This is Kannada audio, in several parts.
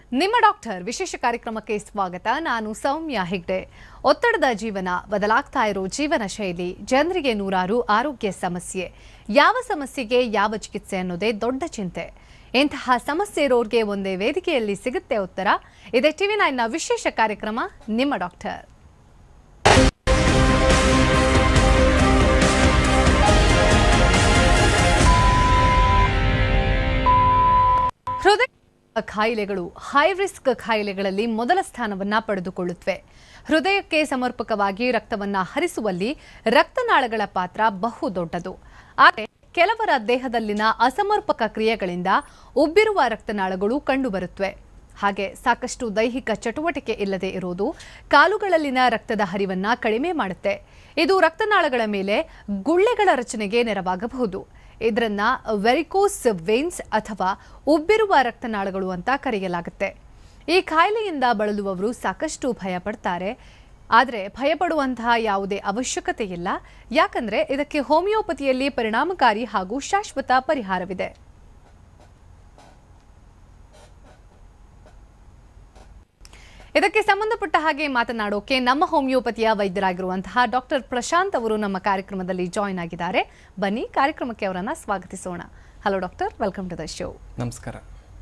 ನಿಮ್ಮ ಡಾಕ್ಟರ್ ವಿಶೇಷ ಕಾರ್ಯಕ್ರಮಕ್ಕೆ ಸ್ವಾಗತ ನಾನು ಸೌಮ್ಯ ಹೆಗ್ಡೆ ಒತ್ತಡದ ಜೀವನ ಬದಲಾಗ್ತಾ ಇರೋ ಜೀವನ ಶೈಲಿ ಜನರಿಗೆ ನೂರಾರು ಆರೋಗ್ಯ ಸಮಸ್ಯೆ ಯಾವ ಸಮಸ್ಯೆಗೆ ಯಾವ ಚಿಕಿತ್ಸೆ ಅನ್ನೋದೇ ದೊಡ್ಡ ಚಿಂತೆ ಇಂತಹ ಸಮಸ್ಯೆ ಇರೋರ್ಗೆ ಒಂದೇ ವೇದಿಕೆಯಲ್ಲಿ ಸಿಗುತ್ತೆ ಉತ್ತರ ಇದೇ ಟಿವಿ ನೈನ್ನ ವಿಶೇಷ ಕಾರ್ಯಕ್ರಮ ನಿಮ್ಮ ಡಾಕ್ಟರ್ ಹೃದಯ ಕಾಯಿಲೆಗಳು ಹೈ ರಿಸ್ಕ್ ಕಾಯಿಲೆಗಳಲ್ಲಿ ಮೊದಲ ಸ್ಥಾನವನ್ನ ಪಡೆದುಕೊಳ್ಳುತ್ತವೆ ಹೃದಯಕ್ಕೆ ಸಮರ್ಪಕವಾಗಿ ರಕ್ತವನ್ನ ಹರಿಸುವಲ್ಲಿ ರಕ್ತನಾಳಗಳ ಪಾತ್ರ ಬಹು ದೊಡ್ಡದು ಆದರೆ ಕೆಲವರ ದೇಹದಲ್ಲಿನ ಅಸಮರ್ಪಕ ಕ್ರಿಯೆಗಳಿಂದ ಉಬ್ಬಿರುವ ರಕ್ತನಾಳಗಳು ಕಂಡುಬರುತ್ತವೆ ಹಾಗೆ ಸಾಕಷ್ಟು ದೈಹಿಕ ಚಟುವಟಿಕೆ ಇಲ್ಲದೆ ಇರುವುದು ಕಾಲುಗಳಲ್ಲಿನ ರಕ್ತದ ಹರಿವನ್ನ ಕಡಿಮೆ ಮಾಡುತ್ತೆ ಇದು ರಕ್ತನಾಳಗಳ ಮೇಲೆ ಗುಳ್ಳೆಗಳ ರಚನೆಗೆ ನೆರವಾಗಬಹುದು ಇದರನ್ನ ವೆರಿಕೋಸ್ ವೇನ್ಸ್ ಅಥವಾ ಉಬ್ಬಿರುವ ರಕ್ತನಾಳಗಳು ಅಂತ ಕರೆಯಲಾಗುತ್ತೆ ಈ ಕಾಯಿಲೆಯಿಂದ ಬಳಲುವವರು ಸಾಕಷ್ಟು ಭಯ ಪಡ್ತಾರೆ ಆದರೆ ಭಯಪಡುವಂತಹ ಯಾವುದೇ ಅವಶ್ಯಕತೆ ಇಲ್ಲ ಯಾಕಂದ್ರೆ ಇದಕ್ಕೆ ಹೋಮಿಯೋಪತಿಯಲ್ಲಿ ಪರಿಣಾಮಕಾರಿ ಹಾಗೂ ಶಾಶ್ವತ ಪರಿಹಾರವಿದೆ ಇದಕ್ಕೆ ಸಂಬಂಧಪಟ್ಟ ಹಾಗೆ ಮಾತನಾಡೋಕೆ ನಮ್ಮ ಹೋಮಿಯೋಪತಿಯ ವೈದ್ಯರಾಗಿರುವಂತಹ ಡಾಕ್ಟರ್ ಪ್ರಶಾಂತ್ ಅವರು ನಮ್ಮ ಕಾರ್ಯಕ್ರಮದಲ್ಲಿ ಜಾಯಿನ್ ಆಗಿದ್ದಾರೆ ಬನ್ನಿ ಕಾರ್ಯಕ್ರಮಕ್ಕೆ ಅವರನ್ನ ಸ್ವಾಗತಿಸೋಣ hello doctor welcome to the show ನಮಸ್ಕಾರ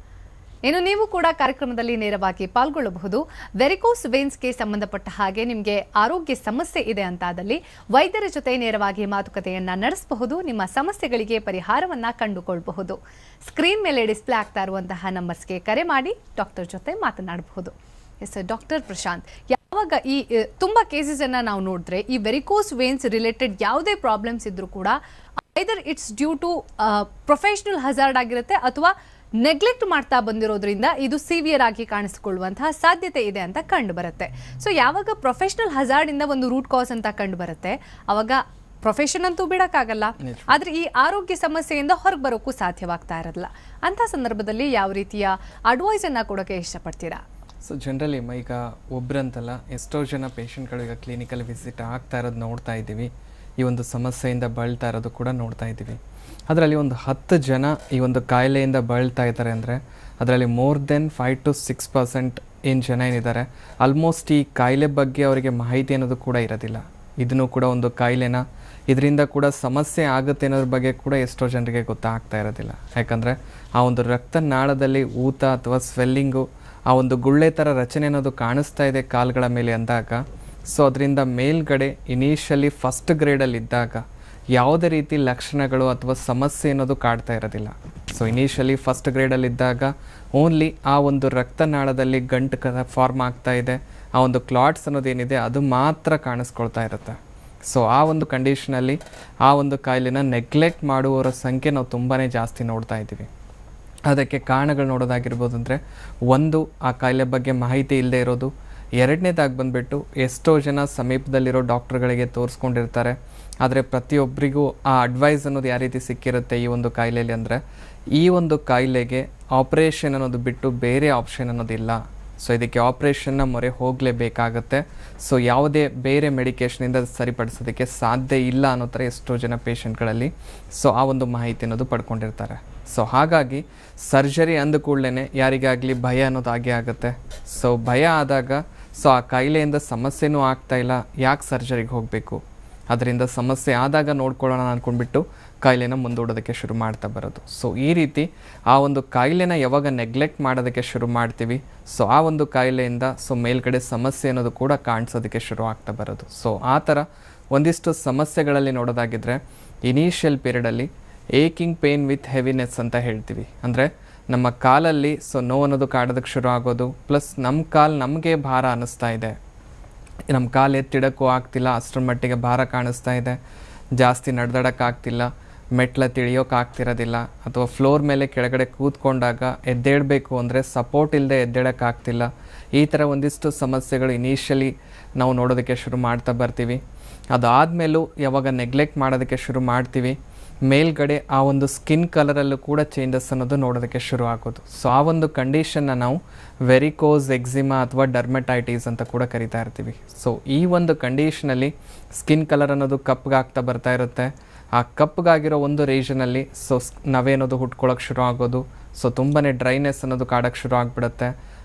ಇನ್ನು ನೀವು ಕೂಡ ಕಾರ್ಯಕ್ರಮದಲ್ಲಿ ನೇರವಾಗಿ ಪಾಲ್ಗೊಳ್ಳಬಹುದು ವೆರಿಕೋಸ್ ವೇನ್ಸ್ಗೆ ಸಂಬಂಧಪಟ್ಟ ಹಾಗೆ ನಿಮಗೆ ಆರೋಗ್ಯ ಸಮಸ್ಯೆ ಇದೆ ಅಂತಾದಲ್ಲಿ ವೈದ್ಯರ ಜೊತೆ ನೇರವಾಗಿ ಮಾತುಕತೆಯನ್ನ ನಡೆಸಬಹುದು ನಿಮ್ಮ ಸಮಸ್ಯೆಗಳಿಗೆ ಪರಿಹಾರವನ್ನ ಕಂಡುಕೊಳ್ಳಬಹುದು ಸ್ಕ್ರೀನ್ ಮೇಲೆ ಡಿಸ್ಪ್ಲೇ ಆಗ್ತಾ ಇರುವಂತಹ ನಂಬರ್ಸ್ಗೆ ಕರೆ ಮಾಡಿ ಡಾಕ್ಟರ್ ಜೊತೆ ಮಾತನಾಡಬಹುದು ಎಸ್ ಡಾಕ್ಟರ್ ಪ್ರಶಾಂತ್ ಯಾವಾಗ ಈ ಅ, ತುಂಬಾ ಕೇಸಸ್ ಅನ್ನ ನಾವು ನೋಡಿದ್ರೆ ಈ ವೆರಿಕೋಸ್ ವೇನ್ಸ್ ರಿಲೇಟೆಡ್ ಯಾವುದೇ ಪ್ರಾಬ್ಲಮ್ಸ್ ಇದ್ರೂ ಕೂಡ either it's due to professional hazard ಆಗಿರುತ್ತೆ ಅಥವಾ ನೆಗ್ಲೆಕ್ಟ್ ಮಾಡ್ತಾ ಬಂದಿರೋದ್ರಿಂದ ಇದು ಸಿವಿಯರ್ ಆಗಿ ಕಾಣಿಸಿಕೊಳ್ಳುವಂತಹ ಸಾಧ್ಯತೆ ಇದೆ ಅಂತ ಕಂಡು ಬರುತ್ತೆ ಸೊ ಯಾವಾಗ ಪ್ರೊಫೆಷನಲ್ ಹಜಾರ್ಡ್ ಇಂದ ಒಂದು ರೂಟ್ ಕಾಸ್ ಅಂತ ಕಂಡು ಬರುತ್ತೆ ಅವಾಗ ಪ್ರೊಫೆಷನ್ ಅಂತೂ ಬಿಡಕ್ಕಾಗಲ್ಲ ಆದ್ರೆ ಈ ಆರೋಗ್ಯ ಸಮಸ್ಯೆಯಿಂದ ಹೊರಗೆ ಬರೋಕ್ಕೂ ಸಾಧ್ಯವಾಗ್ತಾ ಇರಲ್ಲ ಅಂತ ಸಂದರ್ಭದಲ್ಲಿ ಯಾವ ರೀತಿಯ ಅಡ್ವೈಸ್ ಅನ್ನ ಕೊಡೋಕೆ ಇಷ್ಟಪಡ್ತೀರಾ ಸೊ ಜನರಲಿ ಈಗ ಒಬ್ರಂತಲ್ಲ ಎಷ್ಟೋ ಜನ ಪೇಷಂಟ್ಗಳು ಈಗ ಕ್ಲಿನಿಕಲ್ಲಿ ವಿಸಿಟ್ ಆಗ್ತಾ ಇರೋದು ನೋಡ್ತಾ ಇದ್ದೀವಿ ಈ ಒಂದು ಸಮಸ್ಯೆಯಿಂದ ಬಳಲ್ತಾ ಇರೋದು ಕೂಡ ನೋಡ್ತಾ ಇದ್ದೀವಿ ಅದರಲ್ಲಿ ಒಂದು ಹತ್ತು ಜನ ಈ ಒಂದು ಕಾಯಿಲೆಯಿಂದ ಬಳಲ್ತಾ ಇದ್ದಾರೆ ಅಂದರೆ ಅದರಲ್ಲಿ more than five to six percent ಏನು ಜನ ಏನಿದ್ದಾರೆ ಆಲ್ಮೋಸ್ಟ್ ಈ ಕಾಯಿಲೆ ಬಗ್ಗೆ ಅವರಿಗೆ ಮಾಹಿತಿ ಅನ್ನೋದು ಕೂಡ ಇರೋದಿಲ್ಲ ಇದನ್ನು ಕೂಡ ಒಂದು ಕಾಯಿಲೆನ ಇದರಿಂದ ಕೂಡ ಸಮಸ್ಯೆ ಆಗುತ್ತೆ ಅನ್ನೋದ್ರ ಬಗ್ಗೆ ಕೂಡ ಎಷ್ಟೋ ಜನರಿಗೆ ಗೊತ್ತಾಗ್ತಾ ಇರೋದಿಲ್ಲ ಯಾಕಂದರೆ ಆ ಒಂದು ರಕ್ತನಾಳದಲ್ಲಿ ಊತ ಅಥವಾ ಸ್ವೆಲ್ಲಿಂಗು ಆ ಒಂದು ಗುಳ್ಳೆ ಥರ ರಚನೆ ಅನ್ನೋದು ಕಾಣಿಸ್ತಾ ಇದೆ ಕಾಲುಗಳ ಮೇಲೆ ಅಂದಾಗ ಸೊ ಅದರಿಂದ ಮೇಲ್ಗಡೆ ಇನಿಷಿಯಲಿ ಫಸ್ಟ್ ಗ್ರೇಡಲ್ಲಿ ಇದ್ದಾಗ ಯಾವುದೇ ರೀತಿ ಲಕ್ಷಣಗಳು ಅಥವಾ ಸಮಸ್ಯೆ ಅನ್ನೋದು ಕಾಡ್ತಾ ಇರೋದಿಲ್ಲ ಸೊ ಇನಿಷಿಯಲಿ ಫಸ್ಟ್ ಗ್ರೇಡಲ್ಲಿ ಇದ್ದಾಗ ಓನ್ಲಿ ಆ ಒಂದು ರಕ್ತನಾಳದಲ್ಲಿ ಗಂಟು ಕ ಫಾರ್ಮ್ ಆಗ್ತಾ ಇದೆ ಆ ಒಂದು ಕ್ಲಾಟ್ಸ್ ಅನ್ನೋದೇನಿದೆ ಅದು ಮಾತ್ರ ಕಾಣಿಸ್ಕೊಳ್ತಾ ಇರುತ್ತೆ ಸೊ ಆ ಒಂದು ಕಂಡೀಷನಲ್ಲಿ ಆ ಒಂದು ಕಾಯಿಲೆನ ನೆಗ್ಲೆಕ್ಟ್ ಮಾಡುವವರ ಸಂಖ್ಯೆ ನಾವು ತುಂಬಾ ಜಾಸ್ತಿ ನೋಡ್ತಾ ಇದ್ದೀವಿ ಅದಕ್ಕೆ ಕಾರಣಗಳು ನೋಡೋದಾಗಿರ್ಬೋದು ಅಂದರೆ ಒಂದು ಆ ಕಾಯಿಲೆ ಬಗ್ಗೆ ಮಾಹಿತಿ ಇಲ್ಲದೆ ಇರೋದು ಎರಡನೇದಾಗಿ ಬಂದುಬಿಟ್ಟು ಎಷ್ಟೋ ಜನ ಸಮೀಪದಲ್ಲಿರೋ ಡಾಕ್ಟ್ರುಗಳಿಗೆ ತೋರಿಸ್ಕೊಂಡಿರ್ತಾರೆ ಆದರೆ ಪ್ರತಿಯೊಬ್ಬರಿಗೂ ಆ ಅಡ್ವೈಸ್ ಅನ್ನೋದು ಯಾವ ರೀತಿ ಸಿಕ್ಕಿರುತ್ತೆ ಈ ಒಂದು ಕಾಯಿಲೆಯಲ್ಲಿ ಅಂದರೆ ಈ ಒಂದು ಕಾಯಿಲೆಗೆ ಆಪ್ರೇಷನ್ ಅನ್ನೋದು ಬಿಟ್ಟು ಬೇರೆ ಆಪ್ಷನ್ ಅನ್ನೋದಿಲ್ಲ ಸೊ ಇದಕ್ಕೆ ಆಪ್ರೇಷನ್ನ ಮೊರೆ ಹೋಗಲೇಬೇಕಾಗತ್ತೆ ಸೊ ಯಾವುದೇ ಬೇರೆ ಮೆಡಿಕೇಷನಿಂದ ಸರಿಪಡಿಸೋದಕ್ಕೆ ಸಾಧ್ಯ ಇಲ್ಲ ಅನ್ನೋ ಥರ ಎಷ್ಟೋ ಜನ ಪೇಷಂಟ್ಗಳಲ್ಲಿ ಸೊ ಆ ಒಂದು ಮಾಹಿತಿ ಅನ್ನೋದು ಪಡ್ಕೊಂಡಿರ್ತಾರೆ ಸೊ ಹಾಗಾಗಿ ಸರ್ಜರಿ ಅಂದ ಕೂಡಲೇ ಯಾರಿಗಾಗಲಿ ಭಯ ಅನ್ನೋದು ಆಗೇ ಆಗುತ್ತೆ ಸೊ ಭಯ ಆದಾಗ ಸೊ ಆ ಕಾಯಿಲೆಯಿಂದ ಸಮಸ್ಯೆನೂ ಆಗ್ತಾ ಇಲ್ಲ ಯಾಕೆ ಸರ್ಜರಿಗೆ ಹೋಗಬೇಕು ಅದರಿಂದ ಸಮಸ್ಯೆ ಆದಾಗ ನೋಡ್ಕೊಳ್ಳೋಣ ಅಂದ್ಕೊಂಡ್ಬಿಟ್ಟು ಕಾಯಿಲೆನ ಮುಂದೂಡೋದಕ್ಕೆ ಶುರು ಮಾಡ್ತಾ ಬರೋದು ಸೊ ಈ ರೀತಿ ಆ ಒಂದು ಕಾಯಿಲೆನ ಯಾವಾಗ ನೆಗ್ಲೆಕ್ಟ್ ಮಾಡೋದಕ್ಕೆ ಶುರು ಮಾಡ್ತೀವಿ ಸೊ ಆ ಒಂದು ಕಾಯಿಲೆಯಿಂದ ಸೊ ಮೇಲ್ಗಡೆ ಸಮಸ್ಯೆ ಅನ್ನೋದು ಕೂಡ ಕಾಣಿಸೋದಕ್ಕೆ ಶುರು ಆಗ್ತಾ ಬರೋದು ಸೊ ಆ ಥರ ಒಂದಿಷ್ಟು ಸಮಸ್ಯೆಗಳಲ್ಲಿ ನೋಡೋದಾಗಿದ್ದರೆ ಇನಿಷಿಯಲ್ ಪೀರಿಯಡಲ್ಲಿ ಏಕಿಂಗ್ ಪೇನ್ ವಿತ್ ಹೆವಿನೆಸ್ ಅಂತ ಹೇಳ್ತೀವಿ ಅಂದರೆ ನಮ್ಮ ಕಾಲಲ್ಲಿ ಸೊ ನೋವು ಅನ್ನೋದು ಕಾಡೋದಕ್ಕೆ ಶುರು ಆಗೋದು ಪ್ಲಸ್ ನಮ್ಮ ಕಾಲು ನಮಗೆ ಭಾರ ಅನ್ನಿಸ್ತಾ ಇದೆ ನಮ್ಮ ಕಾಲು ಎತ್ತಿಡಕ್ಕೂ ಆಗ್ತಿಲ್ಲ ಅಷ್ಟರ ಮಟ್ಟಿಗೆ ಭಾರ ಕಾಣಿಸ್ತಾ ಇದೆ ಜಾಸ್ತಿ ನಡೆದಾಡೋಕ್ಕಾಗ್ತಿಲ್ಲ ಮೆಟ್ಲ ತಿಳಿಯೋಕೆ ಆಗ್ತಿರೋದಿಲ್ಲ ಅಥವಾ ಫ್ಲೋರ್ ಮೇಲೆ ಕೆಳಗಡೆ ಕೂತ್ಕೊಂಡಾಗ ಎದ್ದೇಳಬೇಕು ಅಂದರೆ ಸಪೋರ್ಟ್ ಇಲ್ಲದೆ ಎದ್ದೇಳೋಕ್ಕಾಗ್ತಿಲ್ಲ ಈ ಥರ ಒಂದಿಷ್ಟು ಸಮಸ್ಯೆಗಳು ಇನಿಷಿಯಲಿ ನಾವು ನೋಡೋದಕ್ಕೆ ಶುರು ಮಾಡ್ತಾ ಬರ್ತೀವಿ ಅದಾದಮೇಲೂ ಯಾವಾಗ ನೆಗ್ಲೆಕ್ಟ್ ಮಾಡೋದಕ್ಕೆ ಶುರು ಮಾಡ್ತೀವಿ ಮೇಲ್ಗಡೆ ಆ ಒಂದು ಸ್ಕಿನ್ ಕಲರಲ್ಲೂ ಕೂಡ ಚೇಂಜಸ್ ಅನ್ನೋದು ನೋಡೋದಕ್ಕೆ ಶುರು ಆಗೋದು ಸೊ ಆ ಒಂದು ಕಂಡೀಷನ್ನ ನಾವು ವೆರಿಕೋಸ್ ಎಕ್ಸಿಮಾ ಅಥವಾ ಡರ್ಮಟೈಟಿಸ್ ಅಂತ ಕೂಡ ಕರಿತಾ ಇರ್ತೀವಿ ಸೊ ಈ ಒಂದು ಕಂಡೀಷನಲ್ಲಿ ಸ್ಕಿನ್ ಕಲರ್ ಅನ್ನೋದು ಕಪ್ಪಗಾಗ್ತಾ ಬರ್ತಾ ಇರುತ್ತೆ ಆ ಕಪ್ಪಗಾಗಿರೋ ಒಂದು ರೀಜನಲ್ಲಿ ಸೊ ನವೆ ಅನ್ನೋದು ಹುಟ್ಕೊಳ್ಳೋಕೆ ಶುರು ಆಗೋದು ಸೊ ತುಂಬಾ ಡ್ರೈನೆಸ್ ಅನ್ನೋದು ಕಾಡೋಕ್ಕೆ ಶುರು ಆಗಿಬಿಡುತ್ತೆ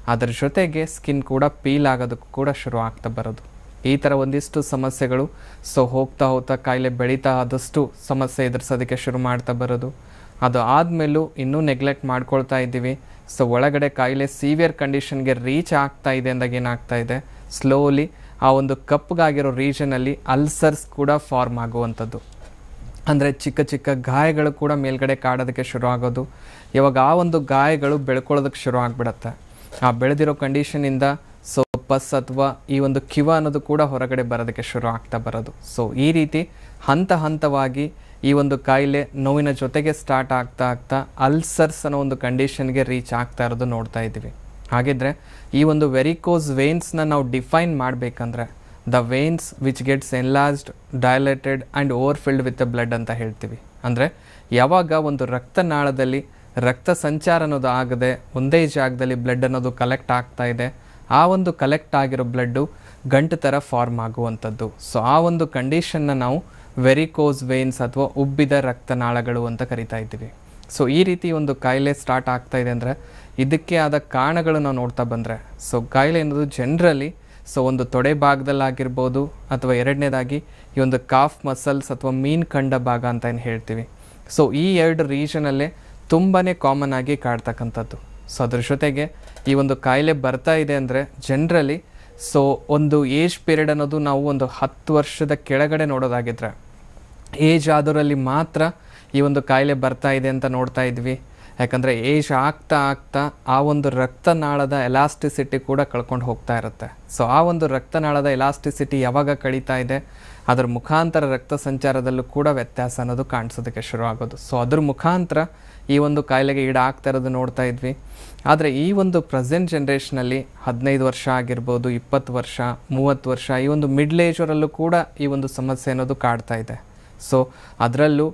ಅದರ ಜೊತೆಗೆ ಸ್ಕಿನ್ ಕೂಡ ಪೀಲ್ ಆಗೋದಕ್ಕೂ ಕೂಡ ಶುರು ಆಗ್ತಾ ಬರೋದು ಈ ಥರ ಒಂದಿಷ್ಟು ಸಮಸ್ಯೆಗಳು ಸೊ ಹೋಗ್ತಾ ಹೋಗ್ತಾ ಕಾಯಿಲೆ ಬೆಳೀತಾ ಆದಷ್ಟು ಸಮಸ್ಯೆ ಎದುರಿಸೋದಕ್ಕೆ ಶುರು ಮಾಡ್ತಾ ಬರೋದು ಅದು ಆದಮೇಲೂ ಇನ್ನೂ ನೆಗ್ಲೆಕ್ಟ್ ಮಾಡ್ಕೊಳ್ತಾ ಇದ್ದೀವಿ ಸೊ ಒಳಗಡೆ ಕಾಯಿಲೆ ಸೀವಿಯರ್ ಕಂಡೀಷನ್ಗೆ ರೀಚ್ ಆಗ್ತಾ ಇದೆ ಅಂದಾಗ ಏನಾಗ್ತಾ ಇದೆ ಸ್ಲೋಲಿ ಆ ಒಂದು ಕಪ್ಪಗಾಗಿರೋ ರೀಜನಲ್ಲಿ ಅಲ್ಸರ್ಸ್ ಕೂಡ ಫಾರ್ಮ್ ಆಗುವಂಥದ್ದು ಅಂದರೆ ಚಿಕ್ಕ ಚಿಕ್ಕ ಗಾಯಗಳು ಕೂಡ ಮೇಲ್ಗಡೆ ಕಾಡೋದಕ್ಕೆ ಶುರು ಆಗೋದು ಇವಾಗ ಆ ಒಂದು ಗಾಯಗಳು ಬೆಳ್ಕೊಳ್ಳೋದಕ್ಕೆ ಶುರು ಆಗಿಬಿಡತ್ತೆ ಆ ಬೆಳೆದಿರೋ ಕಂಡೀಷನಿಂದ ಸೊ ಪಸ್ ಅಥವಾ ಈ ಒಂದು ಕಿವ ಅನ್ನೋದು ಕೂಡ ಹೊರಗಡೆ ಬರೋದಕ್ಕೆ ಶುರು ಆಗ್ತಾ ಬರೋದು ಸೊ ಈ ರೀತಿ ಹಂತ ಹಂತವಾಗಿ ಈ ಒಂದು ಕಾಯಿಲೆ ನೋವಿನ ಜೊತೆಗೆ ಸ್ಟಾರ್ಟ್ ಆಗ್ತಾ ಆಗ್ತಾ ಅಲ್ಸರ್ಸ್ ಅನ್ನೋ ಒಂದು ಕಂಡೀಷನ್ಗೆ ರೀಚ್ ಆಗ್ತಾ ಇರೋದು ನೋಡ್ತಾ ಇದ್ದೀವಿ ಹಾಗಿದ್ರೆ ಈ ಒಂದು ವೆರಿಕೋಸ್ ವೇನ್ಸ್ನ ನಾವು ಡಿಫೈನ್ ಮಾಡಬೇಕಂದ್ರೆ the veins which gets enlarged dilated and overfilled with the blood ಅಂತ ಹೇಳ್ತೀವಿ ಅಂದರೆ ಯಾವಾಗ ಒಂದು ರಕ್ತನಾಳದಲ್ಲಿ ರಕ್ತ ಸಂಚಾರ ಅನ್ನೋದು ಆಗದೆ ಒಂದೇ ಜಾಗದಲ್ಲಿ ಬ್ಲಡ್ ಅನ್ನೋದು ಕಲೆಕ್ಟ್ ಆಗ್ತಾ ಇದೆ ಆ ಒಂದು ಕಲೆಕ್ಟ್ ಆಗಿರೋ ಬ್ಲಡ್ಡು ಗಂಟು ಥರ ಫಾರ್ಮ್ ಆಗುವಂಥದ್ದು ಸೊ ಆ ಒಂದು ಕಂಡೀಷನ್ನ ನಾವು ವೆರಿಕೋಸ್ ವೇನ್ಸ್ ಅಥವಾ ಉಬ್ಬಿದ ರಕ್ತನಾಳಗಳು ಅಂತ ಕರಿತಾ ಇದ್ದೀವಿ ಸೊ ಈ ರೀತಿ ಒಂದು ಕಾಯಿಲೆ ಸ್ಟಾರ್ಟ್ ಆಗ್ತಾ ಇದೆ ಅಂದರೆ ಇದಕ್ಕೆ ಆದ ಕಾರಣಗಳು ನಾವು ನೋಡ್ತಾ ಬಂದರೆ ಸೊ ಕಾಯಿಲೆ ಅನ್ನೋದು ಜನರಲಿ ಸೊ ಒಂದು ತೊಡೆ ಭಾಗದಲ್ಲಾಗಿರ್ಬೋದು ಅಥವಾ ಎರಡನೇದಾಗಿ ಈ ಒಂದು ಕಾಫ್ ಮಸಲ್ಸ್ ಅಥವಾ ಮೀನ್ ಕಂಡ ಭಾಗ ಅಂತ ಏನು ಹೇಳ್ತೀವಿ ಸೊ ಈ ಎರಡು ರೀಜನಲ್ಲೇ ತುಂಬಾ ಕಾಮನ್ ಆಗಿ ಕಾಡ್ತಕ್ಕಂಥದ್ದು ಸೊ ಅದ್ರ ಜೊತೆಗೆ ಈ ಒಂದು ಕಾಯಿಲೆ ಬರ್ತಾ ಇದೆ ಅಂದರೆ ಜನರಲಿ ಸೊ ಒಂದು ಏಜ್ ಪೀರಿಯಡ್ ಅನ್ನೋದು ನಾವು ಒಂದು ಹತ್ತು ವರ್ಷದ ಕೆಳಗಡೆ ನೋಡೋದಾಗಿದ್ರೆ ಏಜ್ ಆದವರಲ್ಲಿ ಮಾತ್ರ ಈ ಒಂದು ಕಾಯಿಲೆ ಬರ್ತಾ ಇದೆ ಅಂತ ನೋಡ್ತಾ ಇದ್ವಿ ಯಾಕಂದರೆ ಏಜ್ ಆಗ್ತಾ ಆಗ್ತಾ ಆ ಒಂದು ರಕ್ತನಾಳದ ಎಲಾಸ್ಟಿಸಿಟಿ ಕೂಡ ಕಳ್ಕೊಂಡು ಹೋಗ್ತಾ ಇರುತ್ತೆ ಸೊ ಆ ಒಂದು ರಕ್ತನಾಳದ ಎಲಾಸ್ಟಿಸಿಟಿ ಯಾವಾಗ ಕಳೀತಾ ಇದೆ ಅದರ ಮುಖಾಂತರ ರಕ್ತ ಸಂಚಾರದಲ್ಲೂ ಕೂಡ ವ್ಯತ್ಯಾಸ ಅನ್ನೋದು ಕಾಣಿಸೋದಕ್ಕೆ ಶುರು ಆಗೋದು ಸೊ ಅದ್ರ ಮುಖಾಂತರ ಈ ಒಂದು ಕಾಯಿಲೆಗೆ ಈಡಾಗ್ತಾ ಇರೋದು ನೋಡ್ತಾ ಇದ್ವಿ ಆದರೆ ಈ ಒಂದು ಪ್ರೆಸೆಂಟ್ ಜನ್ರೇಷನಲ್ಲಿ ಹದಿನೈದು ವರ್ಷ ಆಗಿರ್ಬೋದು ಇಪ್ಪತ್ತು ವರ್ಷ ಮೂವತ್ತು ವರ್ಷ ಈ ಒಂದು ಮಿಡ್ಲ್ ಏಜರಲ್ಲೂ ಕೂಡ ಈ ಒಂದು ಸಮಸ್ಯೆ ಅನ್ನೋದು ಕಾಡ್ತಾ ಇದೆ ಸೊ ಅದರಲ್ಲೂ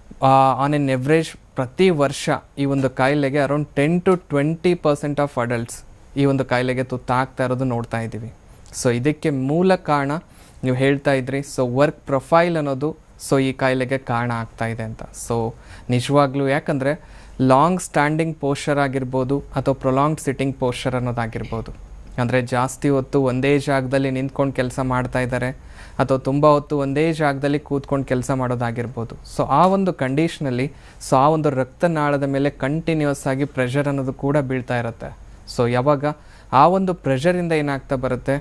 ಆನ್ ಎನ್ ಎವ್ರೇಜ್ ಪ್ರತಿ ವರ್ಷ ಈ ಒಂದು ಕಾಯಿಲೆಗೆ around ten to twenty percent of adults ಈ ಒಂದು ಕಾಯಿಲೆಗೆ ತುತ್ತಾಗ್ತಾ ಇರೋದು ನೋಡ್ತಾ ಇದ್ದೀವಿ ಸೊ ಇದಕ್ಕೆ ಮೂಲ ಕಾರಣ ನೀವು ಹೇಳ್ತಾ ಇದ್ರಿ ಸೊ ವರ್ಕ್ ಪ್ರೊಫೈಲ್ ಅನ್ನೋದು ಸೊ ಈ ಕಾಯಿಲೆಗೆ ಕಾರಣ ಆಗ್ತಾ ಇದೆ ಅಂತ ಸೊ ನಿಜವಾಗ್ಲೂ ಯಾಕಂದರೆ ಲಾಂಗ್ ಸ್ಟ್ಯಾಂಡಿಂಗ್ ಪೋಸ್ಚರ್ ಆಗಿರ್ಬೋದು ಅಥವಾ ಪ್ರೊಲಾಂಗ್ ಸಿಟ್ಟಿಂಗ್ ಪೋಸ್ಚರ್ ಅನ್ನೋದಾಗಿರ್ಬೋದು ಅಂದರೆ ಜಾಸ್ತಿ ಹೊತ್ತು ಒಂದೇ ಜಾಗದಲ್ಲಿ ನಿಂತ್ಕೊಂಡು ಕೆಲಸ ಮಾಡ್ತಾ ಇದ್ದಾರೆ ಅಥವಾ ತುಂಬ ಹೊತ್ತು ಒಂದೇ ಜಾಗದಲ್ಲಿ ಕೂತ್ಕೊಂಡು ಕೆಲಸ ಮಾಡೋದಾಗಿರ್ಬೋದು ಸೊ ಆ ಒಂದು ಕಂಡೀಷನಲ್ಲಿ ಸೊ ಆ ಒಂದು ರಕ್ತನಾಳದ ಮೇಲೆ ಕಂಟಿನ್ಯೂಸ್ ಆಗಿ ಪ್ರೆಷರ್ ಅನ್ನೋದು ಕೂಡ ಬೀಳ್ತಾ ಇರುತ್ತೆ ಸೊ ಯಾವಾಗ ಆ ಒಂದು ಪ್ರೆಷರಿಂದ ಏನಾಗ್ತಾ ಬರುತ್ತೆ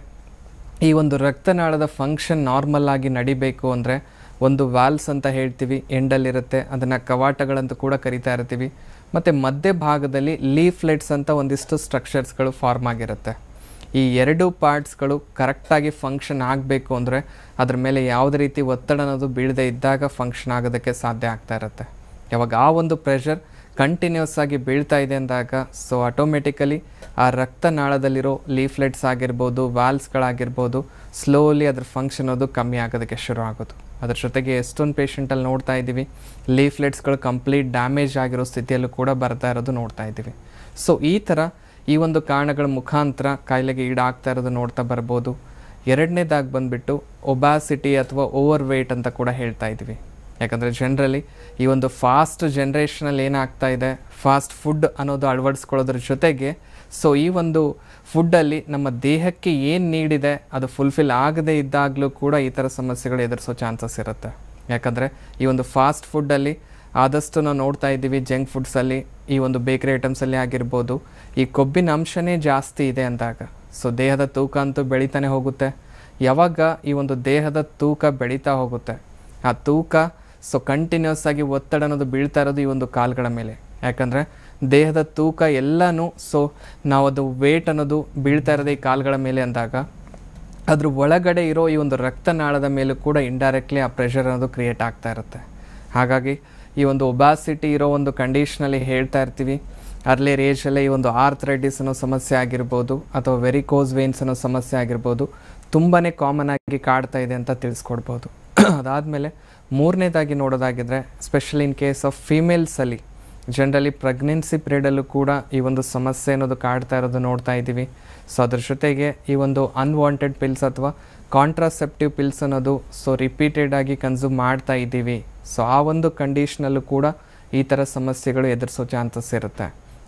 ಈ ಒಂದು ರಕ್ತನಾಳದ ಫಂಕ್ಷನ್ ನಾರ್ಮಲ್ ಆಗಿ ನಡಿಬೇಕು ಅಂದರೆ ಒಂದು ವಾಲ್ಸ್ ಅಂತ ಹೇಳ್ತೀವಿ ಎಂಡಲ್ಲಿರುತ್ತೆ ಅದನ್ನು ಕವಾಟಗಳಂತ ಕೂಡ ಕರಿತಾ ಇರ್ತೀವಿ ಮತ್ತು ಮಧ್ಯಭಾಗದಲ್ಲಿ ಲೀಫ್ಲೆಟ್ಸ್ ಅಂತ ಒಂದಿಷ್ಟು ಸ್ಟ್ರಕ್ಚರ್ಸ್ಗಳು ಫಾರ್ಮ್ ಆಗಿರುತ್ತೆ ಈ ಎರಡು ಪಾರ್ಟ್ಸ್ಗಳು ಕರೆಕ್ಟಾಗಿ ಫಂಕ್ಷನ್ ಆಗಬೇಕು ಅಂದರೆ ಅದ್ರ ಮೇಲೆ ಯಾವುದೇ ರೀತಿ ಒತ್ತಡ ಅನ್ನೋದು ಬೀಳದೇ ಇದ್ದಾಗ ಫಂಕ್ಷನ್ ಆಗೋದಕ್ಕೆ ಸಾಧ್ಯ ಆಗ್ತಾ ಇರುತ್ತೆ ಯಾವಾಗ ಆ ಒಂದು ಪ್ರೆಷರ್ ಕಂಟಿನ್ಯೂಸ್ ಆಗಿ ಬೀಳ್ತಾ ಇದೆ ಅಂದಾಗ ಸೊ ಆಟೋಮೆಟಿಕಲಿ ಆ ರಕ್ತನಾಳದಲ್ಲಿರೋ ಲೀಫ್ಲೆಟ್ಸ್ ಆಗಿರ್ಬೋದು ವಾಲ್ಸ್ಗಳಾಗಿರ್ಬೋದು ಸ್ಲೋಲಿ ಅದ್ರ ಫಂಕ್ಷನ್ ಅದು ಕಮ್ಮಿ ಆಗೋದಕ್ಕೆ ಶುರು ಆಗೋದು ಅದ್ರ ಜೊತೆಗೆ ಎಷ್ಟೊಂದು ಪೇಷಂಟಲ್ಲಿ ನೋಡ್ತಾ ಇದ್ದೀವಿ ಲೀಫ್ಲೆಟ್ಸ್ಗಳು ಕಂಪ್ಲೀಟ್ ಡ್ಯಾಮೇಜ್ ಆಗಿರೋ ಸ್ಥಿತಿಯಲ್ಲೂ ಕೂಡ ಬರ್ತಾ ಇರೋದು ನೋಡ್ತಾ ಇದ್ದೀವಿ ಸೊ ಈ ಥರ ಈ ಒಂದು ಕಾರಣಗಳ ಮುಖಾಂತರ ಕಾಯಿಲೆಗೆ ಈಡಾಗ್ತಾ ಇರೋದು ನೋಡ್ತಾ ಬರ್ಬೋದು ಎರಡನೇದಾಗಿ ಬಂದುಬಿಟ್ಟು ಒಬಾಸಿಟಿ ಅಥವಾ ಓವರ್ ವೆಯ್ಟ್ ಅಂತ ಕೂಡ ಹೇಳ್ತಾ ಇದ್ವಿ ಯಾಕಂದರೆ ಜನರಲಿ ಈ ಒಂದು ಫಾಸ್ಟ್ ಜನ್ರೇಷನಲ್ಲಿ ಏನಾಗ್ತಾ ಇದೆ ಫಾಸ್ಟ್ ಫುಡ್ ಅನ್ನೋದು ಅಳವಡಿಸ್ಕೊಳ್ಳೋದ್ರ ಜೊತೆಗೆ ಸೊ ಈ ಒಂದು ಫುಡ್ಡಲ್ಲಿ ನಮ್ಮ ದೇಹಕ್ಕೆ ಏನು ನೀಡಿದೆ ಅದು ಫುಲ್ಫಿಲ್ ಆಗದೇ ಇದ್ದಾಗಲೂ ಕೂಡ ಈ ಥರ ಸಮಸ್ಯೆಗಳು ಎದುರಿಸೋ ಚಾನ್ಸಸ್ ಇರುತ್ತೆ ಯಾಕಂದರೆ ಈ ಒಂದು ಫಾಸ್ಟ್ ಫುಡ್ಡಲ್ಲಿ ಆದಷ್ಟು ನಾವು ನೋಡ್ತಾ ಇದ್ದೀವಿ ಜಂಕ್ ಫುಡ್ಸಲ್ಲಿ ಈ ಒಂದು ಬೇಕರಿ ಐಟಮ್ಸಲ್ಲಿ ಆಗಿರ್ಬೋದು ಈ ಕೊಬ್ಬಿನ ಅಂಶನೇ ಜಾಸ್ತಿ ಇದೆ ಅಂದಾಗ ಸೊ ದೇಹದ ತೂಕ ಅಂತೂ ಬೆಳೀತಾನೆ ಹೋಗುತ್ತೆ ಯಾವಾಗ ಈ ಒಂದು ದೇಹದ ತೂಕ ಬೆಳೀತಾ ಹೋಗುತ್ತೆ ಆ ತೂಕ ಸೊ ಕಂಟಿನ್ಯೂಸ್ ಆಗಿ ಒತ್ತಡ ಅನ್ನೋದು ಬೀಳ್ತಾ ಇರೋದು ಈ ಒಂದು ಕಾಲುಗಳ ಮೇಲೆ ಯಾಕಂದರೆ ದೇಹದ ತೂಕ ಎಲ್ಲನೂ ಸೊ ನಾವು ಅದು ವೇಟ್ ಅನ್ನೋದು ಬೀಳ್ತಾ ಇರೋದು ಈ ಕಾಲುಗಳ ಮೇಲೆ ಅಂದಾಗ ಅದ್ರ ಒಳಗಡೆ ಇರೋ ಈ ಒಂದು ರಕ್ತನಾಳದ ಮೇಲೂ ಕೂಡ ಇಂಡೈರೆಕ್ಟ್ಲಿ ಆ ಪ್ರೆಷರ್ ಅನ್ನೋದು ಕ್ರಿಯೇಟ್ ಆಗ್ತಾ ಇರುತ್ತೆ ಹಾಗಾಗಿ ಈ ಒಂದು ಒಬಾಸಿಟಿ ಇರೋ ಒಂದು ಕಂಡೀಷನಲ್ಲಿ ಹೇಳ್ತಾ ಇರ್ತೀವಿ ಅರ್ಲಿ ಏಜಲ್ಲೇ ಈ ಒಂದು ಆರ್ಥ್ರೈಟಿಸ್ ಅನ್ನೋ ಸಮಸ್ಯೆ ಆಗಿರ್ಬೋದು ಅಥವಾ ವೆರಿಕೋಸ್ ವೇನ್ಸ್ ಅನ್ನೋ ಸಮಸ್ಯೆ ಆಗಿರ್ಬೋದು ತುಂಬಾ ಕಾಮನ್ ಆಗಿ ಕಾಡ್ತಾ ಇದೆ ಅಂತ ತಿಳಿಸ್ಕೊಡ್ಬೋದು ಅದಾದಮೇಲೆ ಮೂರನೇದಾಗಿ ನೋಡೋದಾಗಿದ್ರೆ ಸ್ಪೆಷಲಿ ಇನ್ ಕೇಸ್ ಆಫ್ ಫೀಮೇಲ್ಸಲ್ಲಿ ಜನರಲಿ ಪ್ರೆಗ್ನೆನ್ಸಿ ಪೀರಿಯಡಲ್ಲೂ ಕೂಡ ಈ ಒಂದು ಸಮಸ್ಯೆ ಅನ್ನೋದು ಕಾಡ್ತಾ ಇರೋದು ನೋಡ್ತಾ ಇದ್ದೀವಿ ಸೊ ಅದ್ರ ಜೊತೆಗೆ ಈ ಒಂದು ಅನ್ವಾಂಟೆಡ್ ಪಿಲ್ಸ್ ಅಥವಾ ಕಾಂಟ್ರಾಸೆಪ್ಟಿವ್ ಪಿಲ್ಸ್ ಅನ್ನೋದು ಸೊ ರಿಪೀಟೆಡ್ ಆಗಿ ಕನ್ಸ್ಯೂಮ್ ಮಾಡ್ತಾ ಇದ್ದೀವಿ ಸೊ ಆ ಒಂದು ಕಂಡೀಷನಲ್ಲೂ ಕೂಡ ಈ ಥರ ಸಮಸ್ಯೆಗಳು ಎದುರಿಸೋ ಚಾನ್ಸಸ್ ಇರುತ್ತೆ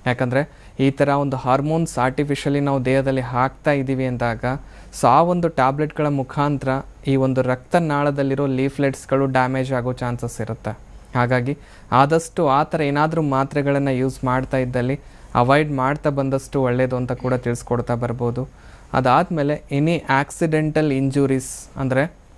ಯಾಕಂದರೆ ಈ ಥರ ಒಂದು ಹಾರ್ಮೋನ್ಸ್ ಆರ್ಟಿಫಿಷಿಯಲಿ ನಾವು ದೇಹದಲ್ಲಿ ಹಾಕ್ತಾ ಇದ್ದೀವಿ ಅಂದಾಗ ಸೊ ಆ ಒಂದು ಟ್ಯಾಬ್ಲೆಟ್ಗಳ ಮುಖಾಂತರ ಈ ಒಂದು ರಕ್ತನಾಳದಲ್ಲಿರೋ ಲೀಫ್ಲೆಟ್ಸ್ಗಳು ಡ್ಯಾಮೇಜ್ ಆಗೋ ಚಾನ್ಸಸ್ ಇರುತ್ತೆ ಹಾಗಾಗಿ ಆದಷ್ಟು ಆ ಥರ ಏನಾದರೂ ಮಾತ್ರೆಗಳನ್ನು ಯೂಸ್ ಮಾಡ್ತಾ ಇದ್ದಲ್ಲಿ ಅವಾಯ್ಡ್ ಮಾಡ್ತಾ ಬಂದಷ್ಟು ಒಳ್ಳೆಯದು ಅಂತ ಕೂಡ ತಿಳಿಸ್ಕೊಡ್ತಾ ಬರ್ಬೋದು ಅದಾದಮೇಲೆ ಎನಿ ಆಕ್ಸಿಡೆಂಟಲ್ ಇಂಜುರೀಸ್ ಅಂದರೆ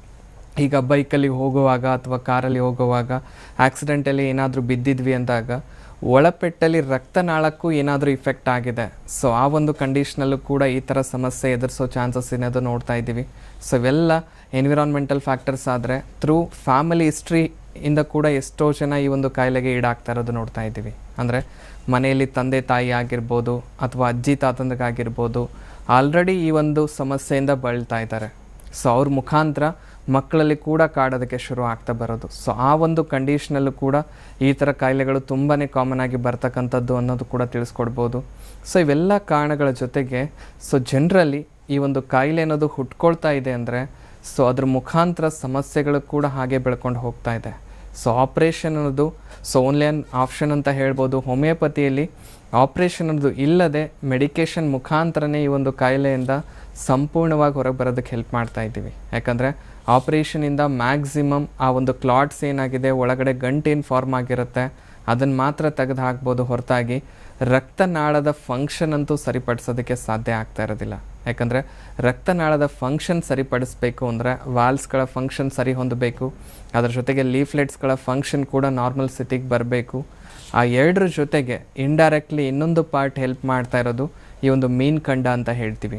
ಈಗ ಬೈಕಲ್ಲಿ ಹೋಗುವಾಗ ಅಥವಾ ಕಾರಲ್ಲಿ ಹೋಗುವಾಗ ಆಕ್ಸಿಡೆಂಟಲ್ಲಿ ಏನಾದರೂ ಬಿದ್ದಿದ್ವಿ ಅಂದಾಗ ಒಳಪೆಟ್ಟಲ್ಲಿ ರಕ್ತನಾಳಕ್ಕೂ ಏನಾದರೂ ಇಫೆಕ್ಟ್ ಆಗಿದೆ ಸೊ ಆ ಒಂದು ಕಂಡೀಷ್ನಲ್ಲೂ ಕೂಡ ಈ ಥರ ಸಮಸ್ಯೆ ಎದುರಿಸೋ ಚಾನ್ಸಸ್ ಏನಾದರೂ ನೋಡ್ತಾ ಇದ್ದೀವಿ ಸೊ ಇವೆಲ್ಲ ಎನ್ವಿರಾನ್ಮೆಂಟಲ್ ಫ್ಯಾಕ್ಟರ್ಸ್ ಆದರೆ ಥ್ರೂ ಫ್ಯಾಮಿಲಿ ಹಿಸ್ಟ್ರಿ ಇಂದ ಕೂಡ ಎಷ್ಟೋ ಜನ ಈ ಒಂದು ಕಾಯಿಲೆಗೆ ಈಡಾಗ್ತಾ ಇರೋದು ನೋಡ್ತಾ ಇದ್ದೀವಿ ಅಂದರೆ ಮನೆಯಲ್ಲಿ ತಂದೆ ತಾಯಿ ಆಗಿರ್ಬೋದು ಅಥವಾ ಅಜ್ಜಿ ತಾತಂದಿಗಾಗಿರ್ಬೋದು ಆಲ್ರೆಡಿ ಈ ಒಂದು ಸಮಸ್ಯೆಯಿಂದ ಬಳಲ್ತಾ ಇದ್ದಾರೆ ಸೊ ಅವ್ರ ಮುಖಾಂತರ ಮಕ್ಕಳಲ್ಲಿ ಕೂಡ ಕಾಡೋದಕ್ಕೆ ಶುರು ಆಗ್ತಾ ಬರೋದು ಸೊ ಆ ಒಂದು ಕಂಡೀಷನಲ್ಲೂ ಕೂಡ ಈ ಥರ ಕಾಯಿಲೆಗಳು ತುಂಬಾ ಕಾಮನ್ ಆಗಿ ಬರ್ತಕ್ಕಂಥದ್ದು ಅನ್ನೋದು ಕೂಡ ತಿಳಿಸ್ಕೊಡ್ಬೋದು ಸೊ ಇವೆಲ್ಲ ಕಾರಣಗಳ ಜೊತೆಗೆ ಸೊ ಜನರಲ್ಲಿ ಈ ಒಂದು ಕಾಯಿಲೆ ಅನ್ನೋದು ಹುಟ್ಕೊಳ್ತಾ ಇದೆ ಅಂದರೆ ಸೊ ಅದ್ರ ಮುಖಾಂತರ ಸಮಸ್ಯೆಗಳು ಕೂಡ ಹಾಗೆ ಬೆಳ್ಕೊಂಡು ಹೋಗ್ತಾ ಇದೆ ಸೊ ಆಪ್ರೇಷನ್ ಅನ್ನೋದು ಸೊ ಓನ್ಲಿ ಅನ್ ಆಪ್ಷನ್ ಅಂತ ಹೇಳ್ಬೋದು ಹೋಮಿಯೋಪತಿಯಲ್ಲಿ ಆಪ್ರೇಷನ್ ಅನ್ನೋದು ಇಲ್ಲದೆ ಮೆಡಿಕೇಷನ್ ಮುಖಾಂತರನೇ ಈ ಒಂದು ಕಾಯಿಲೆಯಿಂದ ಸಂಪೂರ್ಣವಾಗಿ ಹೊರಗೆ ಬರೋದಕ್ಕೆ ಹೆಲ್ಪ್ ಮಾಡ್ತಾ ಇದ್ದೀವಿ ಯಾಕಂದರೆ ಆಪ್ರೇಷನಿಂದ ಮ್ಯಾಕ್ಸಿಮಮ್ ಆ ಒಂದು ಕ್ಲಾಟ್ಸ್ ಏನಾಗಿದೆ ಒಳಗಡೆ ಗಂಟೇನು ಫಾರ್ಮ್ ಆಗಿರುತ್ತೆ ಅದನ್ನು ಮಾತ್ರ ತೆಗೆದು ಹಾಕ್ಬೋದು ಹೊರತಾಗಿ ರಕ್ತನಾಳದ ಫಂಕ್ಷನ್ ಅಂತೂ ಸರಿಪಡಿಸೋದಕ್ಕೆ ಸಾಧ್ಯ ಆಗ್ತಾ ಇರೋದಿಲ್ಲ ಯಾಕಂದರೆ ರಕ್ತನಾಳದ ಫಂಕ್ಷನ್ ಸರಿಪಡಿಸ್ಬೇಕು ಅಂದರೆ ವಾಲ್ಸ್ಗಳ ಫಂಕ್ಷನ್ ಸರಿ ಹೊಂದಬೇಕು ಅದರ ಜೊತೆಗೆ ಲೀಫ್ಲೆಟ್ಸ್ಗಳ ಫಂಕ್ಷನ್ ಕೂಡ ನಾರ್ಮಲ್ ಸ್ಥಿತಿಗೆ ಬರಬೇಕು ಆ ಎರಡರ ಜೊತೆಗೆ ಇಂಡೈರೆಕ್ಟ್ಲಿ ಇನ್ನೊಂದು ಪಾರ್ಟ್ ಹೆಲ್ಪ್ ಮಾಡ್ತಾ ಇರೋದು ಈ ಒಂದು ಮೀನ್ ಕಂಡ ಅಂತ ಹೇಳ್ತೀವಿ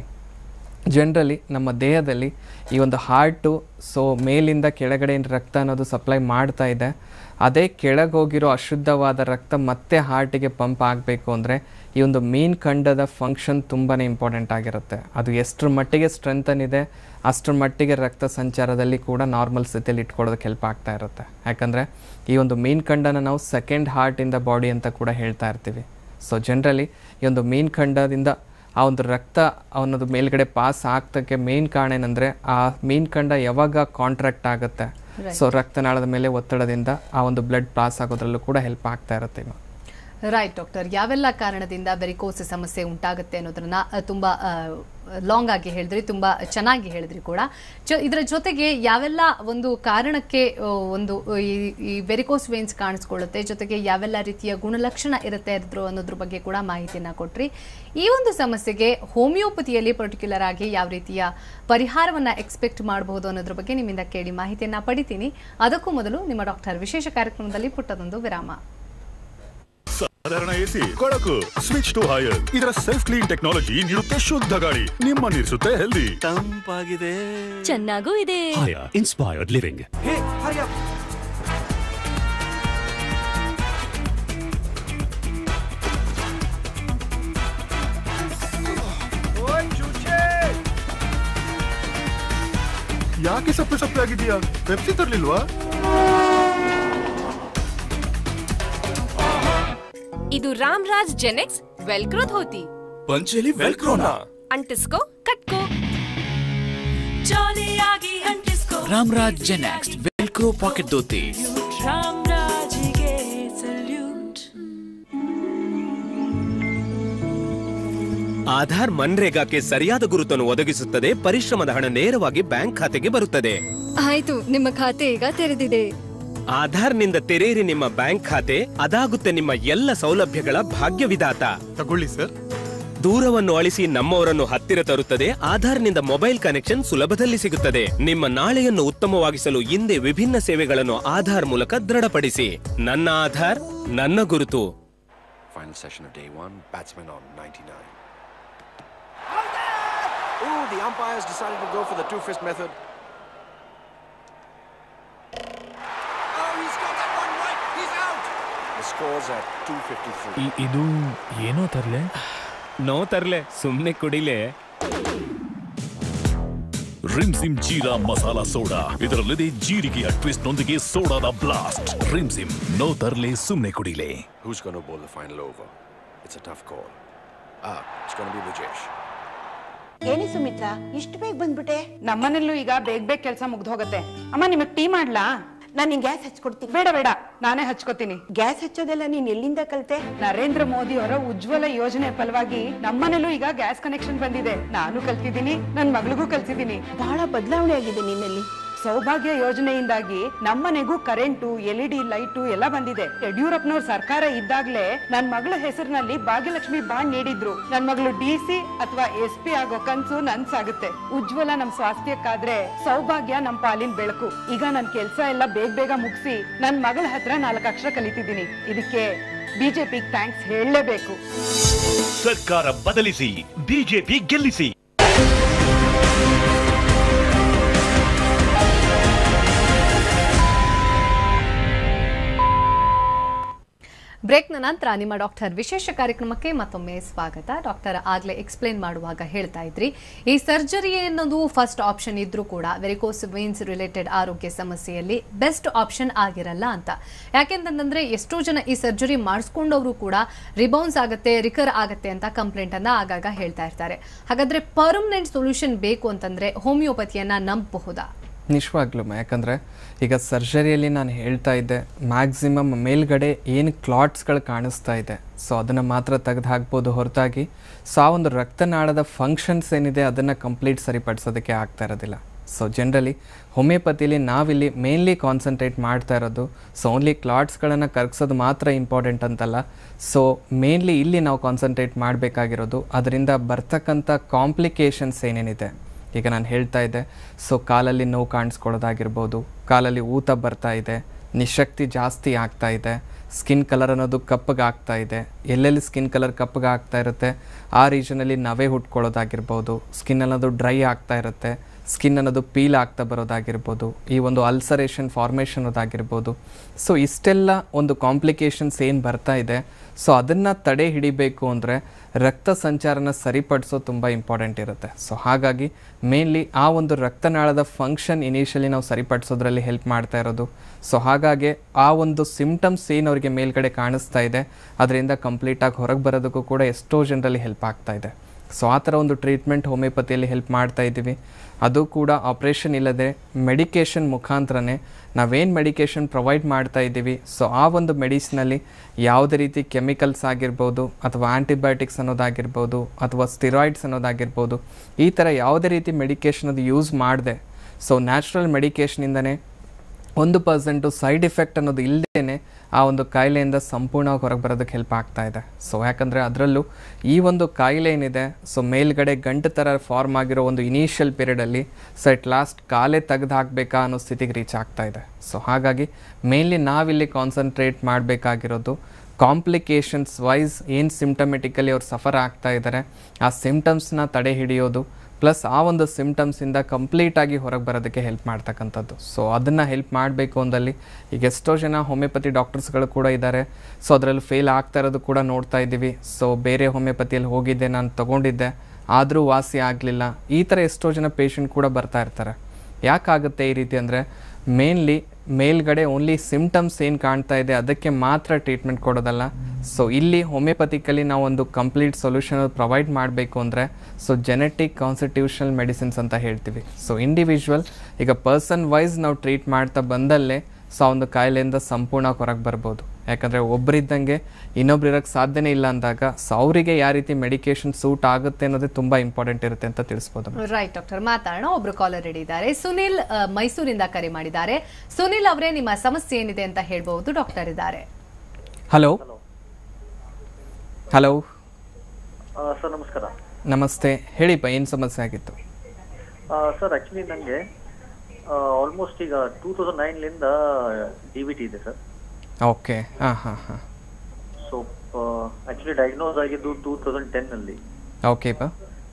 ಜನರಲಿ ನಮ್ಮ ದೇಹದಲ್ಲಿ ಈ ಒಂದು ಹಾರ್ಟು ಸೊ ಮೇಲಿಂದ ಕೆಳಗಡೆ ಏನ್ ರಕ್ತ ಅನ್ನೋದು ಸಪ್ಲೈ ಮಾಡ್ತಾ ಇದೆ ಅದೇ ಕೆಳಗೆ ಹೋಗಿರೋ ಅಶುದ್ಧವಾದ ರಕ್ತ ಮತ್ತೆ ಹಾರ್ಟಿಗೆ ಪಂಪ್ ಆಗಬೇಕು ಅಂದರೆ ಈ ಒಂದು ಮೀನ್ ಖಂಡದ ಫಂಕ್ಷನ್ ತುಂಬಾ ಇಂಪಾರ್ಟೆಂಟ್ ಆಗಿರುತ್ತೆ ಅದು ಎಷ್ಟರ ಮಟ್ಟಿಗೆ ಸ್ಟ್ರೆಂಥನ್ ಇದೆ ಅಷ್ಟರ ಮಟ್ಟಿಗೆ ರಕ್ತ ಸಂಚಾರದಲ್ಲಿ ಕೂಡ ನಾರ್ಮಲ್ ಸ್ಥಿತಿಯಲ್ಲಿ ಇಟ್ಕೊಳ್ಳೋದಕ್ಕೆ ಹೆಲ್ಪ್ ಆಗ್ತಾ ಇರುತ್ತೆ ಯಾಕಂದರೆ ಈ ಒಂದು ಮೀನ್ ಖಂಡನ ನಾವು second heart in the body ಅಂತ ಕೂಡ ಹೇಳ್ತಾ ಇರ್ತೀವಿ ಸೊ ಜನರಲಿ ಈ ಒಂದು ಮೀನ್ ಖಂಡದಿಂದ ಆ ಒಂದು ರಕ್ತ ಅನ್ನೋದು ಮೇಲ್ಗಡೆ ಪಾಸ್ ಆಗ್ತಕ್ಕೆ ಮೇನ್ ಕಾರಣ ಏನಂದರೆ ಆ ಮೀನ್ ಖಂಡ ಯಾವಾಗ ಕಾಂಟ್ರಾಕ್ಟ್ ಆಗುತ್ತೆ ಸೊ ರಕ್ತನಾಳದ ಮೇಲೆ ಒತ್ತಡದಿಂದ ಆ ಒಂದು ಬ್ಲಡ್ ಪಾಸ್ ಆಗೋದ್ರಲ್ಲೂ ಕೂಡ ಹೆಲ್ಪ್ ಆಗ್ತಾ ಇರುತ್ತೆ ಇವಾಗ ರೈಟ್ ಡಾಕ್ಟರ್ ಯಾವೆಲ್ಲ ಕಾರಣದಿಂದ ಬೆರಿಕೋಸ್ ಸಮಸ್ಯೆ ಉಂಟಾಗುತ್ತೆ ಅನ್ನೋದನ್ನ ಅ, ತುಂಬಾ ಲಾಂಗ್ ಆಗಿ ಹೇಳಿದ್ರಿ ತುಂಬಾ ಚೆನ್ನಾಗಿ ಹೇಳಿದ್ರಿ ಕೂಡ ಜೊ- ಇದರ ಜೊತೆಗೆ ಯಾವೆಲ್ಲ ಒಂದು ಕಾರಣಕ್ಕೆ ಆ, ಒಂದು ಈ- ಈ ವೆರಿಕೋಸ್ ವೇನ್ಸ್ ಕಾಣಿಸ್ಕೊಳ್ಳುತ್ತೆ ಜೊತೆಗೆ ಯಾವೆಲ್ಲ ರೀತಿಯ ಗುಣಲಕ್ಷಣ ಇರುತ್ತೆ ಅದ್ರ ಅನ್ನೋದ್ರ ಬಗ್ಗೆ ಕೂಡ ಮಾಹಿತಿಯನ್ನ ಕೊಟ್ರಿ ಈ ಒಂದು ಸಮಸ್ಯೆಗೆ ಹೋಮಿಯೋಪತಿಯಲ್ಲಿ ಪರ್ಟಿಕ್ಯುಲರ್ ಆಗಿ ಯಾವ ರೀತಿಯ ಪರಿಹಾರವನ್ನ ಎಕ್ಸ್ಪೆಕ್ಟ್ ಮಾಡಬಹುದು ಅನ್ನೋದ್ರ ಬಗ್ಗೆ ನಿಮ್ಮಿಂದ ಕೇಳಿ ಮಾಹಿತಿಯನ್ನ ಪಡಿತೀನಿ ಅದಕ್ಕೂ ಮೊದಲು ನಿಮ್ಮ ಡಾಕ್ಟರ್ ವಿಶೇಷ ಕಾರ್ಯಕ್ರಮದಲ್ಲಿ ಪುಟ್ಟದೊಂದು ವಿರಾಮ ಸಾಧಾರಣ ಎಸಿ ಕೊಳಕು ಸ್ವಿಚ್ ಟು ಹೈಯರ್ ಇದರ ಸೆಲ್ಫ್ ಕ್ಲೀನ್ ಟೆಕ್ನಾಲಜಿ ನೀಡುತ್ತೆ ಶುದ್ಧ ಗಾಳಿ ನಿಮ್ಮ ನೀರಿಸುತ್ತೆ ಹೆಲ್ದಿ ತಂಪಾಗಿದೆ ಚೆನ್ನಾಗೂ ಇದೆ ಹಾಯ ಇನ್ಸ್ಪೈರ್ಡ್ ಲಿವಿಂಗ್ ಯಾಕೆ ಸಪ್ಪೆ ಸಪ್ಪೆ ಆಗಿದೆಯಾ ಪೆಪ್ಸಿ ತರ್ಲಿಲ್ವಾ ಇದು ರಾಮ್ ರಾಜ್ ಜೆನೆಕ್ಸ್ ವೆಲ್ಕ್ರೋ ಧೋತಿ ಪಂಚಲಿ ವೆಲ್ಕ್ರೋನಾ ಅಂಟಿಸ್ಕೋ ಕಟ್ಕೋ ಜಾಲಿಯಾಗಿ ಅಂಟಿಸ್ಕೋ Ramraj genext velcro pocket dhoti Ram ರಾಜಿಗೆ ಸಲ್ಯೂಟ್ ಆಧಾರ್ ಮನ್ರೇಗಾಕ್ಕೆ ಸರಿಯಾದ ಗುರುತನ್ನು ಒದಗಿಸುತ್ತದೆ ಪರಿಶ್ರಮದ ಹಣ ನೇರವಾಗಿ ಬ್ಯಾಂಕ್ ಖಾತೆಗೆ ಬರುತ್ತದೆ ಆಯ್ತು ನಿಮ್ಮ ಖಾತೆ ಈಗ ತೆರೆದಿದೆ ಆಧಾರ್ನಿಂದ ತೆರೆಯಿರಿ ನಿಮ್ಮ ಬ್ಯಾಂಕ್ ಖಾತೆ ಅದಾಗುತ್ತೆ ನಿಮ್ಮ ಎಲ್ಲ ಸೌಲಭ್ಯಗಳ ಭಾಗ್ಯ ವಿಧಾತ ತಗೊಳ್ಳಿ ಸರ್ ದೂರವನ್ನು ಅಳಿಸಿ ನಮ್ಮವರನ್ನು ಹತ್ತಿರ ತರುತ್ತದೆ ಆಧಾರ್ನಿಂದ ಮೊಬೈಲ್ ಕನೆಕ್ಷನ್ ಸುಲಭದಲ್ಲಿ ಸಿಗುತ್ತದೆ ನಿಮ್ಮ ನಾಳೆಯನ್ನು ಉತ್ತಮವಾಗಿಸಲು ಹಿಂದೆ ವಿಭಿನ್ನ ಸೇವೆಗಳನ್ನು ಆಧಾರ್ ಮೂಲಕ ದೃಢಪಡಿಸಿ ನನ್ನ ಆಧಾರ್ ನನ್ನ ಗುರುತು Final session of day one, batsman on 99. Ooh, the umpires decided to go for the two fist method. Oh, he's got that one right. He's out. The score's at 253. ಇದು ಏನೋ ತರ್ಲೆ ನೋ ತರ್ಲೆ ಸುಮ್ನೆ ಕುಡಿಲೆ ರಿಮ್ಸಿಮ್ ಜೀರಾ ಮಸಾಲಾ ಸೋಡಾ ಇದರಲ್ಲಿದೆ ಜೀರಿಗೆಯ ಟ್ವಿಸ್ಟ್ ನೊಂದಿಗೆ ಸೋಡಾದ ಬ್ಲಾಸ್ಟ್ ರಿಮ್ಸಿಮ್ ನೋ ತರ್ಲೆ ಸುಮ್ನೆ ಕುಡಿಲೆ Who's going to bowl the final over? It's a tough call. Ah, it's going to be Rajesh. ಏನಿ ಸುಮಿತ್ರಾ ಇಷ್ಟು ಬೇಗ ಬಂದ್ಬಿಟ್ಟೆ ನಮ್ಮನೆಲ್ಲೂ ಈಗ ಬೇಗ ಬೇಗ ಕೆಲಸ ಮುಗ್ದು ಹೋಗುತ್ತೆ ಅಮ್ಮ ನಿಮಗೆ ಟೀ ಮಾಡ್ಲಾ ನಾನು ನಿನ್ ಗ್ಯಾಸ್ ಹಚ್ಕೊಡ್ತೀನಿ ಬೇಡ ಬೇಡ ನಾನೇ ಹಚ್ಕೋತೀನಿ ಗ್ಯಾಸ್ ಹಚ್ಚೋದೆಲ್ಲ ನೀನ್ ಎಲ್ಲಿಂದ ಕಲ್ತೆ ನರೇಂದ್ರ ಮೋದಿ ಅವರ ಉಜ್ವಲ ಯೋಜನೆ ಫಲವಾಗಿ ನಮ್ಮನೇಲೂ ಈಗ ಗ್ಯಾಸ್ ಕನೆಕ್ಷನ್ ಬಂದಿದೆ ನಾನು ಕಲ್ತಿದ್ದೀನಿ ನನ್ ಮಗಳಿಗೂ ಕಲ್ಸಿದ್ದೀನಿ ಬಹಳ ಬದಲಾವಣೆ ಆಗಿದೆ ನಿನ್ನಲ್ಲಿ ಸೌಭಾಗ್ಯ ಯೋಜನೆಯಿಂದಾಗಿ ನಮ್ಮನೆಗೂ current L E D light ಎಲ್ಲ ಬಂದಿದೆ ಯಡಿಯೂರಪ್ಪನವ್ರ ಸರ್ಕಾರ ಇದ್ದಾಗ್ಲೇ ನನ್ ಮಗಳ ಹೆಸರಿನಲ್ಲಿ ಭಾಗ್ಯಲಕ್ಷ್ಮಿ ಬಾಂಡ್ ನೀಡಿದ್ರು ನನ್ ಮಗಳು ಡಿ ಸಿ ಅಥವಾ ಎಸ್ ಪಿ ಆಗೋ ಕನ್ಸು ನನ್ಸಾಗುತ್ತೆ ಉಜ್ವಲ ನಮ್ ಸ್ವಾಸ್ಥ್ಯಕ್ಕಾದ್ರೆ ಸೌಭಾಗ್ಯ ನಮ್ ಪಾಲಿನ ಬೆಳಕು ಈಗ ನನ್ ಕೆಲ್ಸ ಎಲ್ಲ ಬೇಗ ಬೇಗ ಮುಗಿಸಿ ನನ್ ಮಗಳ ಹತ್ರ ನಾಲ್ಕು ಅಕ್ಷರ ಕಲಿತಿದ್ದೀನಿ ಇದಕ್ಕೆ ಬಿಜೆಪಿ ಥ್ಯಾಂಕ್ಸ್ ಹೇಳಲೇಬೇಕು ಸರ್ಕಾರ ಬದಲಿಸಿ ಬಿಜೆಪಿ ಗೆಲ್ಲಿಸಿ ಬ್ರೇಕ್ನ ನಂತರ ನಿಮ್ಮ ಡಾಕ್ಟರ್ ವಿಶೇಷ ಕಾರ್ಯಕ್ರಮಕ್ಕೆ ಮತ್ತೊಮ್ಮೆ ಸ್ವಾಗತ ಡಾಕ್ಟರ್ ಆಗ್ಲೇ ಎಕ್ಸ್ಪ್ಲೇನ್ ಮಾಡುವಾಗ ಹೇಳ್ತಾ ಇದ್ರಿ ಈ ಸರ್ಜರಿ ಅನ್ನೋದು ಫಸ್ಟ್ ಆಪ್ಷನ್ ಇದ್ರೂ ಕೂಡ ವೆರಿಕೋಸ್ ವೇನ್ಸ್ ರಿಲೇಟೆಡ್ ಆರೋಗ್ಯ ಸಮಸ್ಯೆಯಲ್ಲಿ ಬೆಸ್ಟ್ ಆಪ್ಷನ್ ಆಗಿರಲ್ಲ ಅಂತ ಯಾಕೆಂತಂದ್ರೆ ಎಷ್ಟೋ ಜನ ಈ ಸರ್ಜರಿ ಮಾಡಿಸ್ಕೊಂಡವರು ಕೂಡ ರಿಬೌನ್ಸ್ ಆಗುತ್ತೆ ರಿಕರ್ ಆಗುತ್ತೆ ಅಂತ ಕಂಪ್ಲೇಂಟ್ ಅನ್ನ ಆಗಾಗ ಹೇಳ್ತಾ ಇರ್ತಾರೆ ಹಾಗಾದ್ರೆ ಪರ್ಮನೆಂಟ್ ಸೊಲ್ಯೂಷನ್ ಬೇಕು ಅಂತಂದ್ರೆ ಹೋಮಿಯೋಪತಿಯನ್ನ ನಂಬಬಹುದಾ ನಿಜವಾಗ್ಲೂ ಯಾಕಂದರೆ ಈಗ ಸರ್ಜರಿಯಲ್ಲಿ ನಾನು ಹೇಳ್ತಾ ಇದ್ದೆ ಮ್ಯಾಕ್ಸಿಮಮ್ ಮೇಲ್ಗಡೆ ಏನು ಕ್ಲಾಟ್ಸ್ಗಳು ಕಾಣಿಸ್ತಾ ಇದೆ ಸೊ ಅದನ್ನು ಮಾತ್ರ ತೆಗೆದು ಹಾಕ್ಬೋದು ಹೊರತಾಗಿ ಸೊ ಆ ಒಂದು ರಕ್ತನಾಳದ ಫಂಕ್ಷನ್ಸ್ ಏನಿದೆ ಅದನ್ನು ಕಂಪ್ಲೀಟ್ ಸರಿಪಡಿಸೋದಕ್ಕೆ ಆಗ್ತಾ ಇರೋದಿಲ್ಲ ಸೊ ಜನರಲಿ ಹೋಮಿಯೋಪತಿಲಿ ನಾವಿಲ್ಲಿ ಮೇನ್ಲಿ ಕಾನ್ಸಂಟ್ರೇಟ್ ಮಾಡ್ತಾ ಇರೋದು ಸೊ ಓನ್ಲಿ ಕ್ಲಾಟ್ಸ್ಗಳನ್ನು ಕರಗಿಸೋದು ಮಾತ್ರ ಇಂಪಾರ್ಟೆಂಟ್ ಅಂತಲ್ಲ ಸೊ ಮೇನ್ಲಿ ಇಲ್ಲಿ ನಾವು ಕಾನ್ಸಂಟ್ರೇಟ್ ಮಾಡಬೇಕಾಗಿರೋದು ಅದರಿಂದ ಬರ್ತಕ್ಕಂಥ ಕಾಂಪ್ಲಿಕೇಶನ್ಸ್ ಏನೇನಿದೆ ಈಗ ನಾನು ಹೇಳ್ತಾ ಇದ್ದೆ ಸೊ ಕಾಲಲ್ಲಿ ನೋವು ಕಾಣಿಸ್ಕೊಳ್ಳೋದಾಗಿರ್ಬೋದು ಕಾಲಲ್ಲಿ ಊತ ಬರ್ತಾ ಇದೆ ನಿಶಕ್ತಿ ಜಾಸ್ತಿ ಆಗ್ತಾ ಇದೆ ಸ್ಕಿನ್ ಕಲರ್ ಅನ್ನೋದು ಕಪ್ಪಗೆ ಆಗ್ತಾ ಇದೆ ಎಲ್ಲೆಲ್ಲಿ ಸ್ಕಿನ್ ಕಲರ್ ಕಪ್ಪಗೆ ಆಗ್ತಾ ಇರುತ್ತೆ ಆ ರೀಜನಲ್ಲಿ ನವೆ ಹುಟ್ಕೊಳ್ಳೋದಾಗಿರ್ಬೋದು ಸ್ಕಿನ್ ಅನ್ನೋದು ಡ್ರೈ ಆಗ್ತಾ ಇರುತ್ತೆ ಸ್ಕಿನ್ ಅನ್ನೋದು ಪೀಲ್ ಆಗ್ತಾ ಬರೋದಾಗಿರ್ಬೋದು ಈ ಒಂದು ಅಲ್ಸರೇಷನ್ ಫಾರ್ಮೇಷನ್ ಅದಾಗಿರ್ಬೋದು ಸೊ ಇಷ್ಟೆಲ್ಲ ಒಂದು ಕಾಂಪ್ಲಿಕೇಶನ್ಸ್ ಏನು ಬರ್ತಾ ಇದೆ ಸೊ ಅದನ್ನು ತಡೆ ಹಿಡಿಬೇಕು ಅಂದರೆ ರಕ್ತ ಸಂಚಾರನ ಸರಿಪಡಿಸೋ ತುಂಬ ಇಂಪಾರ್ಟೆಂಟ್ ಇರುತ್ತೆ ಸೊ ಹಾಗಾಗಿ ಮೇನ್ಲಿ ಆ ಒಂದು ರಕ್ತನಾಳದ ಫಂಕ್ಷನ್ ಇನಿಷಿಯಲಿ ನಾವು ಸರಿಪಡಿಸೋದ್ರಲ್ಲಿ ಹೆಲ್ಪ್ ಮಾಡ್ತಾ ಇರೋದು ಸೊ ಹಾಗಾಗಿ ಆ ಒಂದು ಸಿಮ್ಟಮ್ಸ್ ಏನು ಅವರಿಗೆ ಮೇಲ್ಗಡೆ ಕಾಣಿಸ್ತಾ ಇದೆ ಅದರಿಂದ ಕಂಪ್ಲೀಟಾಗಿ ಹೊರಗೆ ಬರೋದಕ್ಕೂ ಕೂಡ ಎಷ್ಟೋ ಜನರಲ್ಲಿ ಹೆಲ್ಪ್ ಆಗ್ತಾ ಇದೆ ಸೊ ಆ ಥರ ಒಂದು ಟ್ರೀಟ್ಮೆಂಟ್ ಹೋಮಿಯೋಪತಿಯಲ್ಲಿ ಹೆಲ್ಪ್ ಮಾಡ್ತಾ ಇದ್ದೀವಿ ಅದು ಕೂಡ ಆಪ್ರೇಷನ್ ಇಲ್ಲದೆ ಮೆಡಿಕೇಷನ್ ಮುಖಾಂತರನೇ ನಾವೇನು ಮೆಡಿಕೇಷನ್ ಪ್ರೊವೈಡ್ ಮಾಡ್ತಾ ಇದ್ದೀವಿ ಸೊ ಆ ಒಂದು ಮೆಡಿಸಿನಲ್ಲಿ ಯಾವುದೇ ರೀತಿ ಕೆಮಿಕಲ್ಸ್ ಆಗಿರ್ಬೋದು ಅಥವಾ ಆ್ಯಂಟಿಬಯೋಟಿಕ್ಸ್ ಅನ್ನೋದಾಗಿರ್ಬೋದು ಅಥವಾ ಸ್ಟಿರಾಯ್ಡ್ಸ್ ಅನ್ನೋದಾಗಿರ್ಬೋದು ಈ ಥರ ಯಾವುದೇ ರೀತಿ ಮೆಡಿಕೇಷನ್ ಅದು ಯೂಸ್ ಮಾಡಿದೆ ಸೊ ನ್ಯಾಚುರಲ್ ಮೆಡಿಕೇಷನಿಂದನೇ ಒಂದು ಪರ್ಸೆಂಟು ಸೈಡ್ ಎಫೆಕ್ಟ್ ಅನ್ನೋದು ಇಲ್ಲದೇ ಆ ಒಂದು ಕಾಯಿಲೆಯಿಂದ ಸಂಪೂರ್ಣವಾಗಿ ಹೊರಗೆ ಬರೋದಕ್ಕೆ ಹೆಲ್ಪ್ ಆಗ್ತಾ ಇದೆ ಸೊ ಯಾಕಂದರೆ ಅದರಲ್ಲೂ ಈ ಒಂದು ಕಾಯಿಲೆ ಏನಿದೆ ಸೊ ಮೇಲ್ಗಡೆ ಗಂಟು ಥರ ಫಾರ್ಮ್ ಆಗಿರೋ ಒಂದು ಇನಿಷಿಯಲ್ ಪೀರಿಯಡಲ್ಲಿ ಸೊ ಎಟ್ ಲಾಸ್ಟ್ ಕಾಲೇ ತೆಗೆದು ಹಾಕಬೇಕಾ ಅನ್ನೋ ಸ್ಥಿತಿಗೆ ರೀಚ್ ಆಗ್ತಾ ಇದೆ ಸೊ ಹಾಗಾಗಿ ಮೇನ್ಲಿ ನಾವಿಲ್ಲಿ ಕಾನ್ಸಂಟ್ರೇಟ್ ಮಾಡಬೇಕಾಗಿರೋದು ಕಾಂಪ್ಲಿಕೇಶನ್ಸ್ ವೈಸ್ ಏನು ಸಿಮ್ಟಮೆಟಿಕಲಿ ಅವ್ರು ಸಫರ್ ಆಗ್ತಾ ಇದ್ದಾರೆ ಆ ಸಿಮ್ಟಮ್ಸ್ನ ತಡೆ ಹಿಡಿಯೋದು ಪ್ಲಸ್ ಆ ಒಂದು ಸಿಮ್ಟಮ್ಸಿಂದ ಕಂಪ್ಲೀಟಾಗಿ ಹೊರಗೆ ಬರೋದಕ್ಕೆ ಹೆಲ್ಪ್ ಮಾಡ್ತಕ್ಕಂಥದ್ದು ಸೊ ಅದನ್ನು ಹೆಲ್ಪ್ ಮಾಡಬೇಕು ಅಂದಲ್ಲಿ ಈಗ ಎಷ್ಟೋ ಜನ ಹೋಮಿಯೋಪತಿ ಡಾಕ್ಟರ್ಸ್ಗಳು ಕೂಡ ಇದ್ದಾರೆ ಸೊ ಅದರಲ್ಲಿ ಫೇಲ್ ಆಗ್ತಾ ಇರೋದು ಕೂಡ ನೋಡ್ತಾ ಇದ್ದೀವಿ ಸೊ ಬೇರೆ ಹೋಮಿಯೋಪತಿಯಲ್ಲಿ ಹೋಗಿದ್ದೆ ನಾನು ತೊಗೊಂಡಿದ್ದೆ ಆದರೂ ವಾಸಿ ಆಗಲಿಲ್ಲ ಈ ಥರ ಎಷ್ಟೋ ಜನ ಪೇಷಂಟ್ ಕೂಡ ಬರ್ತಾ ಇರ್ತಾರೆ ಯಾಕಾಗುತ್ತೆ ಈ ರೀತಿ ಅಂದರೆ ಮೇನ್ಲಿ ಮೇಲ್ಗಡೆ ಓನ್ಲಿ ಸಿಮ್ಟಮ್ಸ್ ಏನು ಕಾಣ್ತಾ ಇದೆ ಅದಕ್ಕೆ ಮಾತ್ರ ಟ್ರೀಟ್ಮೆಂಟ್ ಕೊಡೋದಲ್ಲ ಸೊ ಇಲ್ಲಿ ಹೋಮಿಯೋಪತಿಕಲಿ ನಾವು ಒಂದು ಕಂಪ್ಲೀಟ್ ಸೊಲ್ಯೂಷನ್ ಪ್ರೊವೈಡ್ ಮಾಡಬೇಕು ಅಂದರೆ ಸೊ ಜೆನೆಟಿಕ್ ಕಾನ್ಸ್ಟಿಟ್ಯೂಷನಲ್ ಮೆಡಿಸಿನ್ಸ್ ಅಂತ ಹೇಳ್ತೀವಿ ಸೊ ಇಂಡಿವಿಜುವಲ್ ಈಗ ಪರ್ಸನ್ ವೈಸ್ ನಾವು ಟ್ರೀಟ್ ಮಾಡ್ತಾ ಬಂದಲ್ಲೇ ಸೊ ಆ ಒಂದು ಕಾಯಿಲೆಯಿಂದ ಸಂಪೂರ್ಣ ಹೊರಗೆ ಬರ್ಬೋದು ಯಾಕಂದರೆ ಒಬ್ಬರಿದ್ದಂಗೆ ಇನ್ನೊಬ್ರು ಇರೋಕ್ಕೆ ಸಾಧ್ಯನೇ ಇಲ್ಲ ಅಂದಾಗ ಸೊ ಅವರಿಗೆ ಯಾವ ರೀತಿ ಮೆಡಿಕೇಶನ್ ಸೂಟ್ ಆಗುತ್ತೆ ಅನ್ನೋದೇ ತುಂಬ ಇಂಪಾರ್ಟೆಂಟ್ ಇರುತ್ತೆ ಅಂತ ತಿಳಿಸ್ಬೋದು ರೈಟ್ ಡಾಕ್ಟರ್ ಮಾತಾಡೋಣ ಒಬ್ರು ಕಾಲರ್ ರೆಡಿ ಇದ್ದಾರೆ ಸುನಿಲ್ ಆ, ಮೈಸೂರಿಂದ ಕರೆ ಮಾಡಿದ್ದಾರೆ ಸುನಿಲ್ ಅವರೇ ನಿಮ್ಮ ಸಮಸ್ಯೆ ಏನಿದೆ ಅಂತ ಹೇಳ್ಬಹುದು ಡಾಕ್ಟರ್ ಇದ್ದಾರೆ ಹಲೋ ಹಲೋ ಸರ್ ನಮಸ್ಕಾರ ನಮಸ್ತೆ ಹೇಳಿಪ್ಪ ಏನು ಸಮಸ್ಯೆ ಆಗಿತ್ತು ಸರ್ ಆ್ಯಕ್ಚುಲಿ ನನಗೆ ಆಲ್ಮೋಸ್ಟ್ ಈಗ ಟೂ ತೌಸಂಡ್ ನೈನ್ಲಿಂದ ಡಿ ಬಿ ಟಿ ಇದೆ ಸರ್ ಓಕೆ ಹಾಂ ಹಾಂ ಹಾಂ ಸೊ ಆ್ಯಕ್ಚುಲಿ ಡಯಾಗ್ನೋಸ್ ಆಗಿದ್ದು ಟೂ ತೌಸಂಡ್ ಟೆನ್ನಲ್ಲಿ ಓಕೆ ಪಾ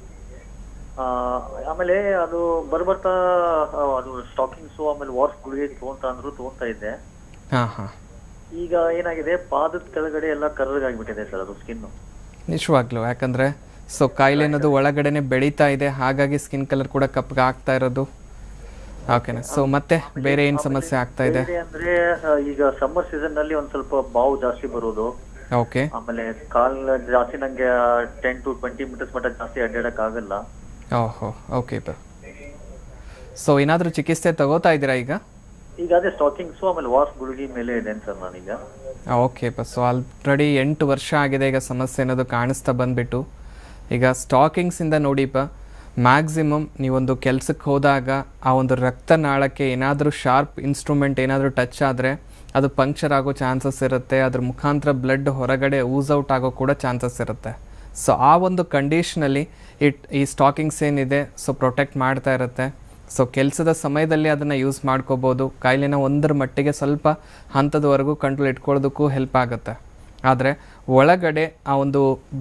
ಆಮೇಲೆ ಅದು ಬರ್ಬರ್ತಾ ಆ, ಅದು ಸ್ಟಾಕಿಂಗ್ಸು ಆಮೇಲೆ ವಾರ್ಸ್ ಗುಳಿಗೆ ತೊಗೊಂತ ಅಂದ್ರು ತೊಗೊಂತಾ ಇದ್ದೆ ಹಾಂ ಹಾಂ ಈಗ ಏನಾಗಿದೆ ಪಾದದ ಕೆಳಗಡೆ ಎಲ್ಲ ಕರ್ರಗಾಗ್ಬಿಟ್ಟಿದೆ ಸರ್ ಅದು ಸ್ಕಿನ್ನು ನಿಜವಾಗ್ಲೂ ಯಾಕಂದರೆ ಸೊ ಕಾಯಿಲೆ ಅನ್ನೋದು ಒಳಗಡೆನೆ ಬೆಳೀತಾ ಇದೆ ಹಾಗಾಗಿ ಸ್ಕಿನ್ ಕಲರ್ ಕೂಡ ಕಪ್ಪಗೆ ಆಗ್ತಾ ಇರೋದು ಓಕೆನಾ ಸೊ ಮತ್ತೆ ಬೇರೆ ಏನು ಸಮಸ್ಯೆ ಆಗ್ತಾ ಇದೆ ಬೇರೆ ಅಂದ್ರೆ ಆ, ಈಗ ಸಮ್ಮರ್ ಸೀಸನ್ ನಲ್ಲಿ ಒಂದ್ ಸ್ವಲ್ಪ ಬಾವು ಜಾಸ್ತಿ ಬರೋದು ಓಕೆ ಆಮೇಲೆ ಕಾಲ್ ಜಾಸ್ತಿ ನಂಗೆ ಟೆನ್ ಟು ಟ್ವೆಂಟಿ ಮೀಟರ್ಸ್ ಮಟ್ಟ ಜಾಸ್ತಿ ಅಡ್ಡಾಡಕ್ ಆಗಲ್ಲ ಓಹೋ ಓಕೆ ಪಾ ಸೊ ಏನಾದರೂ ಚಿಕಿತ್ಸೆ ತಗೋತಾ ಇದ್ದೀರಾ ಈಗ ಈಗ ಅದೇ ಸ್ಟಾಕಿಂಗ್ಸು ಆಮೇಲೆ ವಾಸ್ ಗುಳಿಗೆ ಮೇಲೆ ಇದೆ ಸರ್ ನಾನೀಗ ಓಕೆ ಸೊ ಆಲ್ರೆಡಿ ಎಂಟು ವರ್ಷ ಆಗಿದೆ ಈಗ ಸಮಸ್ಯೆ ಅನ್ನೋದು ಕಾಣಿಸ್ತಾ ಬಂದ್ಬಿಟ್ಟು ಈಗ ಸ್ಟಾಕಿಂಗ್ಸಿಂದ ನೋಡಿಪ ಮ್ಯಾಕ್ಸಿಮಮ್ ನೀವೊಂದು ಕೆಲಸಕ್ಕೆ ಹೋದಾಗ ಆ ಒಂದು ರಕ್ತನಾಳಕ್ಕೆ ಏನಾದರೂ ಶಾರ್ಪ್ ಇನ್ಸ್ಟ್ರೂಮೆಂಟ್ ಏನಾದರೂ ಟಚ್ ಆದರೆ ಅದು ಪಂಕ್ಚರ್ ಆಗೋ ಚಾನ್ಸಸ್ ಇರುತ್ತೆ ಅದ್ರ ಮುಖಾಂತರ ಬ್ಲಡ್ ಹೊರಗಡೆ ಊಸ್ ಔಟ್ ಆಗೋ ಕೂಡ ಚಾನ್ಸಸ್ ಇರುತ್ತೆ ಸೊ ಆ ಒಂದು ಕಂಡೀಷನಲ್ಲಿ ಇಟ್ ಈ ಸ್ಟಾಕಿಂಗ್ಸ್ ಏನಿದೆ ಸೊ ಪ್ರೊಟೆಕ್ಟ್ ಮಾಡ್ತಾ ಇರುತ್ತೆ ಸೊ ಕೆಲಸದ ಸಮಯದಲ್ಲಿ ಅದನ್ನು ಯೂಸ್ ಮಾಡ್ಕೋಬೋದು ಕಾಯಿಲೆನ ಒಂದರ ಮಟ್ಟಿಗೆ ಸ್ವಲ್ಪ ಹಂತದವರೆಗೂ ಕಂಟ್ರೋಲ್ ಇಟ್ಕೊಳ್ಳೋದಕ್ಕೂ ಹೆಲ್ಪ್ ಆಗುತ್ತೆ ಆದರೆ ಒಳಗಡೆ ಆ ಒಂದು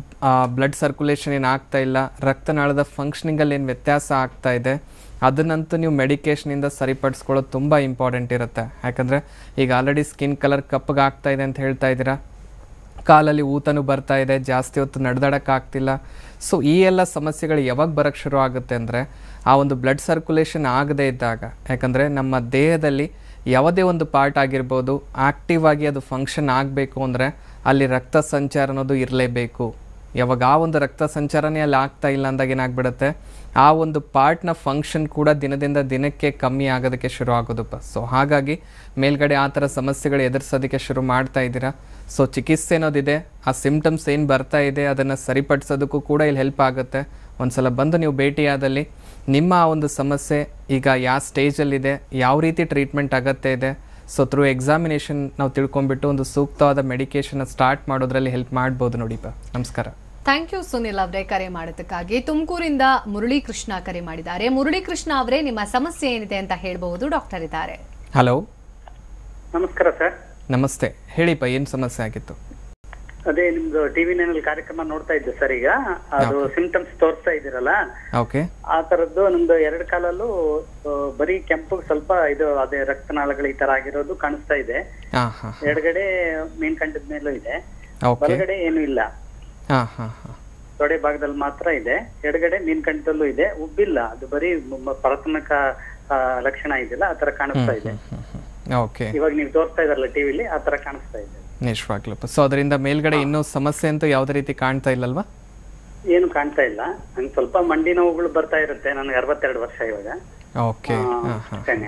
ಬ್ಲಡ್ ಸರ್ಕ್ಯುಲೇಷನ್ ಏನು ಆಗ್ತಾ ಇಲ್ಲ ರಕ್ತನಾಳದ ಫಂಕ್ಷನಿಂಗಲ್ಲಿ ಏನು ವ್ಯತ್ಯಾಸ ಆಗ್ತಾ ಇದೆ ಅದನ್ನಂತೂ ನೀವು ಮೆಡಿಕೇಷನಿಂದ ಸರಿಪಡಿಸ್ಕೊಳ್ಳೋದು ತುಂಬ ಇಂಪಾರ್ಟೆಂಟ್ ಇರುತ್ತೆ ಯಾಕಂದರೆ ಈಗ ಆಲ್ರೆಡಿ ಸ್ಕಿನ್ ಕಲರ್ ಕಪ್ಪಗೆ ಆಗ್ತಾ ಇದೆ ಅಂತ ಹೇಳ್ತಾ ಇದ್ದೀರಾ ಕಾಲಲ್ಲಿ ಊತನೂ ಬರ್ತಾ ಇದೆ ಜಾಸ್ತಿ ಹೊತ್ತು ನಡೆದಾಡೋಕ್ಕಾಗ್ತಿಲ್ಲ ಸೊ ಈ ಎಲ್ಲ ಸಮಸ್ಯೆಗಳು ಯಾವಾಗ ಬರೋಕ್ಕೆ ಶುರು ಆಗುತ್ತೆ ಅಂದರೆ ಆ ಒಂದು ಬ್ಲಡ್ ಸರ್ಕ್ಯುಲೇಷನ್ ಆಗದೇ ಇದ್ದಾಗ ಯಾಕಂದರೆ ನಮ್ಮ ದೇಹದಲ್ಲಿ ಯಾವುದೇ ಒಂದು ಪಾರ್ಟ್ ಆಗಿರ್ಬೋದು ಆಕ್ಟಿವ್ ಆಗಿ ಅದು ಫಂಕ್ಷನ್ ಆಗಬೇಕು ಅಂದರೆ ಅಲ್ಲಿ ರಕ್ತ ಸಂಚಾರ ಅನ್ನೋದು ಇರಲೇಬೇಕು ಯಾವಾಗ ಆ ಒಂದು ರಕ್ತ ಸಂಚಾರನೇ ಅಲ್ಲಿ ಆಗ್ತಾ ಇಲ್ಲ ಅಂದಾಗ ಏನಾಗ್ಬಿಡುತ್ತೆ ಆ ಒಂದು ಪಾರ್ಟ್ನ ಫಂಕ್ಷನ್ ಕೂಡ ದಿನದಿಂದ ದಿನಕ್ಕೆ ಕಮ್ಮಿ ಆಗೋದಕ್ಕೆ ಶುರು ಆಗೋದಪ್ಪ ಸೊ ಹಾಗಾಗಿ ಮೇಲ್ಗಡೆ ಆ ಥರ ಸಮಸ್ಯೆಗಳು ಎದುರಿಸೋದಕ್ಕೆ ಶುರು ಮಾಡ್ತಾ ಇದ್ದೀರಾ ಸೊ ಚಿಕಿತ್ಸೆ ಅನ್ನೋದಿದೆ ಆ ಸಿಮ್ಟಮ್ಸ್ ಏನು ಬರ್ತಾ ಇದೆ ಅದನ್ನು ಸರಿಪಡಿಸೋದಕ್ಕೂ ಕೂಡ ಇಲ್ಲಿ ಹೆಲ್ಪ್ ಆಗುತ್ತೆ ಒಂದ್ಸಲ ಬಂದು ನೀವು ಭೇಟಿಯಾದಲ್ಲಿ ನಿಮ್ಮ ಆ ಒಂದು ಸಮಸ್ಯೆ ಈಗ ಯಾವ ಸ್ಟೇಜಲ್ಲಿದೆ ಯಾವ ರೀತಿ ಟ್ರೀಟ್ಮೆಂಟ್ ಅಗತ್ಯ ಇದೆ ಸೊ ಥ್ರೂ ಎಕ್ಸಾಮಿನೇಷನ್ ನಾವು ತಿಳ್ಕೊಂಬಿಟ್ಟು ಒಂದು ಸೂಕ್ತವಾದ ಮೆಡಿಕೇಶನ್ ಸ್ಟಾರ್ಟ್ ಮಾಡೋದ್ರಲ್ಲಿ ಹೆಲ್ಪ್ ಮಾಡ್ಬೋದು ನೋಡಿಪ್ಪ ನಮಸ್ಕಾರ ಥ್ಯಾಂಕ್ ಯು ಸುನಿಲ್ ಅವರೇ ಕರೆ ಮಾಡೋದಕ್ಕಾಗಿ ತುಮಕೂರಿಂದ ಮುರಳೀಕೃಷ್ಣ ಕರೆ ಮಾಡಿದ್ದಾರೆ ಮುರಳೀಕೃಷ್ಣ ಅವರೇ ನಿಮ್ಮ ಸಮಸ್ಯೆ ಏನಿದೆ ಅಂತ ಹೇಳ್ಬಹುದು ಡಾಕ್ಟರ್ ಇದ್ದಾರೆ ಹಲೋ ನಮಸ್ಕಾರ ಸರ್ ನಮಸ್ತೆ ಹೇಳಿಪ್ಪ ಏನು ಸಮಸ್ಯೆ ಆಗಿತ್ತು ಅದೇ ನಿಮ್ದು ಟಿವಿ ನಲ್ಲಿ ಕಾರ್ಯಕ್ರಮ ನೋಡ್ತಾ ಇದ್ದೆ ಸರ್ ಈಗ ಅದು ಸಿಂಪ್ಟಮ್ಸ್ ತೋರಿಸ್ತಾ ಇದ್ದೀರಲ್ಲ ಓಕೆ ಆ ತರದ್ದು ನಮ್ದು ಎರಡು ಕಾಲಲ್ಲೂ ಆ, ಬರೀ ಕೆಂಪು ಸ್ವಲ್ಪ ಇದು ಅದೇ ರಕ್ತನಾಳಗಳು ಈ ತರ ಆಗಿರೋದು ಕಾಣಿಸ್ತಾ ಇದೆ ಹಾಂ ಹಾಂ ಎಡಗಡೆ ಮೀನ್ ಕಂಠದ ಮೇಲೂ ಇದೆ ಓಕೆ ಬಲಗಡೆ ಏನು ಇಲ್ಲ ಹಾಂ ಹಾಂ ಹಾಂ ತೊಡೆ ಭಾಗದಲ್ಲಿ ಮಾತ್ರ ಇದೆ ಎಡಗಡೆ ಮೀನ್ ಕಂಠದಲ್ಲೂ ಇದೆ ಉಬ್ಬಿಲ್ಲ ಅದು ಬರೀ ಮ- ಪ್ರಾಥಮಿಕ ಆ, ಲಕ್ಷಣ ಇದೆಯಲ್ಲ ಆ ತರ ಕಾಣಿಸ್ತಾ ಇದೆ ಓಕೆ ಇವಾಗ ನೀವು ತೋರಿಸ್ತಾ ಇದಾರಲ್ಲ ಟಿವಿಲಿ ಆ ತರ ಕಾಣಿಸ್ತಾ ಇದೆ ನಿಜವಾಗ್ಲಪ್ಪ ಸೊ ಅದರಿಂದ ಮೇಲ್ಗಡೆ ಇನ್ನೂ ಸಮಸ್ಯೆ ಅಂತೂ ಯಾವುದೇ ರೀತಿ ಕಾಣ್ತಾ ಇಲ್ಲಲ್ವಾ ಏನು ಕಾಣ್ತಾ ಇಲ್ಲ ನಂಗೆ ಸ್ವಲ್ಪ ಮಂಡಿ ನೋವುಗಳು ಬರ್ತಾ ಇರುತ್ತೆ ನನಗೆ ಅರವತ್ತೆರಡು ವರ್ಷ ಇವಾಗ ಓಕೆ ಆ, ಹಾಂ ಹಾಂ ಅಷ್ಟೇನೆ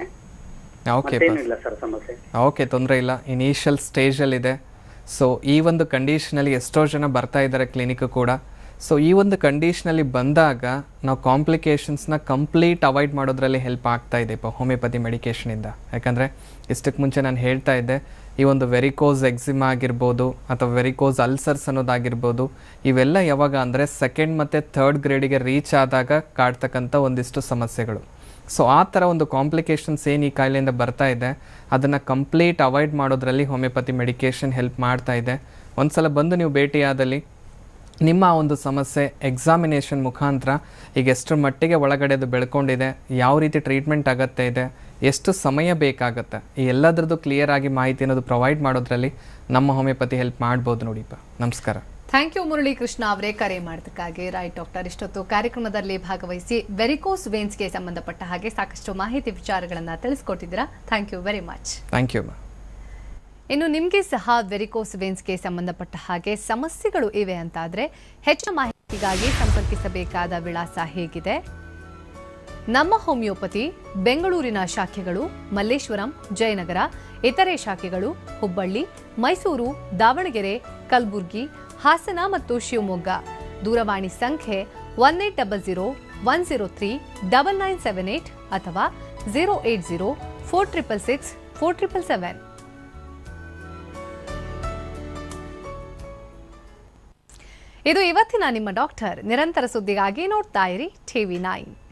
ಓಕೆ ಮತ್ತೇನು ಇಲ್ಲ ಸರ್ ಸಮಸ್ಯೆ ಓಕೆ ತೊಂದರೆ ಇಲ್ಲ ಇನಿಷಿಯಲ್ ಸ್ಟೇಜಲ್ಲಿದೆ ಸೊ ಈ ಒಂದು ಕಂಡೀಷನಲ್ಲಿ ಎಷ್ಟೋ ಜನ ಬರ್ತಾ ಇದ್ದಾರೆ ಕ್ಲಿನಿಕ್ ಕೂಡ ಸೊ ಈ ಒಂದು ಕಂಡೀಷನಲ್ಲಿ ಬಂದಾಗ ನಾವು ಕಾಂಪ್ಲಿಕೇಶನ್ಸ್ನ ಕಂಪ್ಲೀಟ್ ಅವಾಯ್ಡ್ ಮಾಡೋದ್ರಲ್ಲಿ ಹೆಲ್ಪ್ ಆಗ್ತಾ ಇದೆ ഇപ്പോൾ ಹೋಮಿಯೋಪತಿ ಮೆಡಿಕೇಷನಿಂದ ಯಾಕಂದರೆ ಇಷ್ಟಕ್ಕೆ ಮುಂಚೆ ನಾನು ಹೇಳ್ತಾ ಇದ್ದೆ ಈ ಒಂದು ವೆರಿಕೋಸ್ ಎಕ್ಸಿಮಾ ಆಗಿರ್ಬೋದು ಅಥವಾ ವೆರಿಕೋಸ್ ಅಲ್ಸರ್ಸ್ ಅನ್ನೋದಾಗಿರ್ಬೋದು ಇವೆಲ್ಲ ಯಾವಾಗ ಅಂದರೆ ಸೆಕೆಂಡ್ ಮತ್ತು ಥರ್ಡ್ ಗ್ರೇಡಿಗೆ ರೀಚ್ ಆದಾಗ ಕಾಡ್ತಕ್ಕಂಥ ಒಂದಿಷ್ಟು ಸಮಸ್ಯೆಗಳು ಸೊ ಆ ಥರ ಒಂದು ಕಾಂಪ್ಲಿಕೇಶನ್ಸ್ ಏನು ಈ ಕಾಯಿಲೆಯಿಂದ ಬರ್ತಾ ಇದೆ ಅದನ್ನು ಕಂಪ್ಲೀಟ್ ಅವಾಯ್ಡ್ ಮಾಡೋದ್ರಲ್ಲಿ ಹೋಮಿಯೋಪತಿ ಮೆಡಿಕೇಷನ್ ಹೆಲ್ಪ್ ಮಾಡ್ತಾ ಇದೆ ಒಂದು ಸಲ ಬಂದು ನೀವು ಭೇಟಿಯಾದಲ್ಲಿ ನಿಮ್ಮ ಆ ಒಂದು ಸಮಸ್ಯೆ ಎಕ್ಸಾಮಿನೇಷನ್ ಮುಖಾಂತರ ಈಗ ಎಷ್ಟರ ಮಟ್ಟಿಗೆ ಒಳಗಡೆ ಅದು ಬೆಳ್ಕೊಂಡಿದೆ ಯಾವ ರೀತಿ ಟ್ರೀಟ್ಮೆಂಟ್ ಅಗತ್ಯ ಇದೆ ಎಷ್ಟು ಸಮಯ ಬೇಕಾಗುತ್ತೆ ಈ ಎಲ್ಲದರದ್ದು ಕ್ಲಿಯರ್ ಆಗಿ ಮಾಹಿತಿ ಅನ್ನೋದು ಪ್ರೊವೈಡ್ ಮಾಡೋದ್ರಲ್ಲಿ ನಮ್ಮ ಹೋಮಿಯೋಪತಿ ಹೆಲ್ಪ್ ಮಾಡ್ಬೋದು ನೋಡಿಪ್ಪ ನಮಸ್ಕಾರ ಥ್ಯಾಂಕ್ ಯು ಮುರಳೀಕೃಷ್ಣ ಅವರೇ ಕರೆ ಮಾಡೋದಕ್ಕಾಗಿ ರೈಟ್ ಡಾಕ್ಟರ್ ಇಷ್ಟೊತ್ತು ಕಾರ್ಯಕ್ರಮದಲ್ಲಿ ಭಾಗವಹಿಸಿ ವೆರಿಕೋಸ್ ವೇನ್ಸ್ಗೆ ಸಂಬಂಧಪಟ್ಟ ಹಾಗೆ ಸಾಕಷ್ಟು ಮಾಹಿತಿ ವಿಚಾರಗಳನ್ನು ತಿಳಿಸ್ಕೊಟ್ಟಿದ್ದೀರಾ thank you very much thank you ಮಾ ಇನ್ನು ನಿಮಗೆ ಸಹ ವೆರಿಕೋಸ್ ವೇನ್ಸ್ಗೆ ಸಂಬಂಧಪಟ್ಟ ಹಾಗೆ ಸಮಸ್ಯೆಗಳು ಇವೆ ಅಂತಾದರೆ ಹೆಚ್ಚಿನ ಮಾಹಿತಿಗಾಗಿ ಸಂಪರ್ಕಿಸಬೇಕಾದ ವಿಳಾಸ ಹೇಗಿದೆ ನಮ್ಮ ಹೋಮಿಯೋಪತಿ ಬೆಂಗಳೂರಿನ ಶಾಖೆಗಳು ಮಲ್ಲೇಶ್ವರಂ ಜಯನಗರ ಇತರೆ ಶಾಖೆಗಳು ಹುಬ್ಬಳ್ಳಿ ಮೈಸೂರು ದಾವಣಗೆರೆ ಕಲಬುರ್ಗಿ ಹಾಸನ ಮತ್ತು ಶಿವಮೊಗ್ಗ ದೂರವಾಣಿ ಸಂಖ್ಯೆ one eight double zero one zero three double nine seven eight ಅಥವಾ zero eight zero four triple six four triple seven ಇದು ಇವತ್ತಿನ ನಿಮ್ಮ ಡಾಕ್ಟರ್ ನಿರಂತರ ಸುದ್ದಿಗಾಗಿ ನೋಡ್ತಾ ಇರಿ ಟಿವಿ ನೈನ್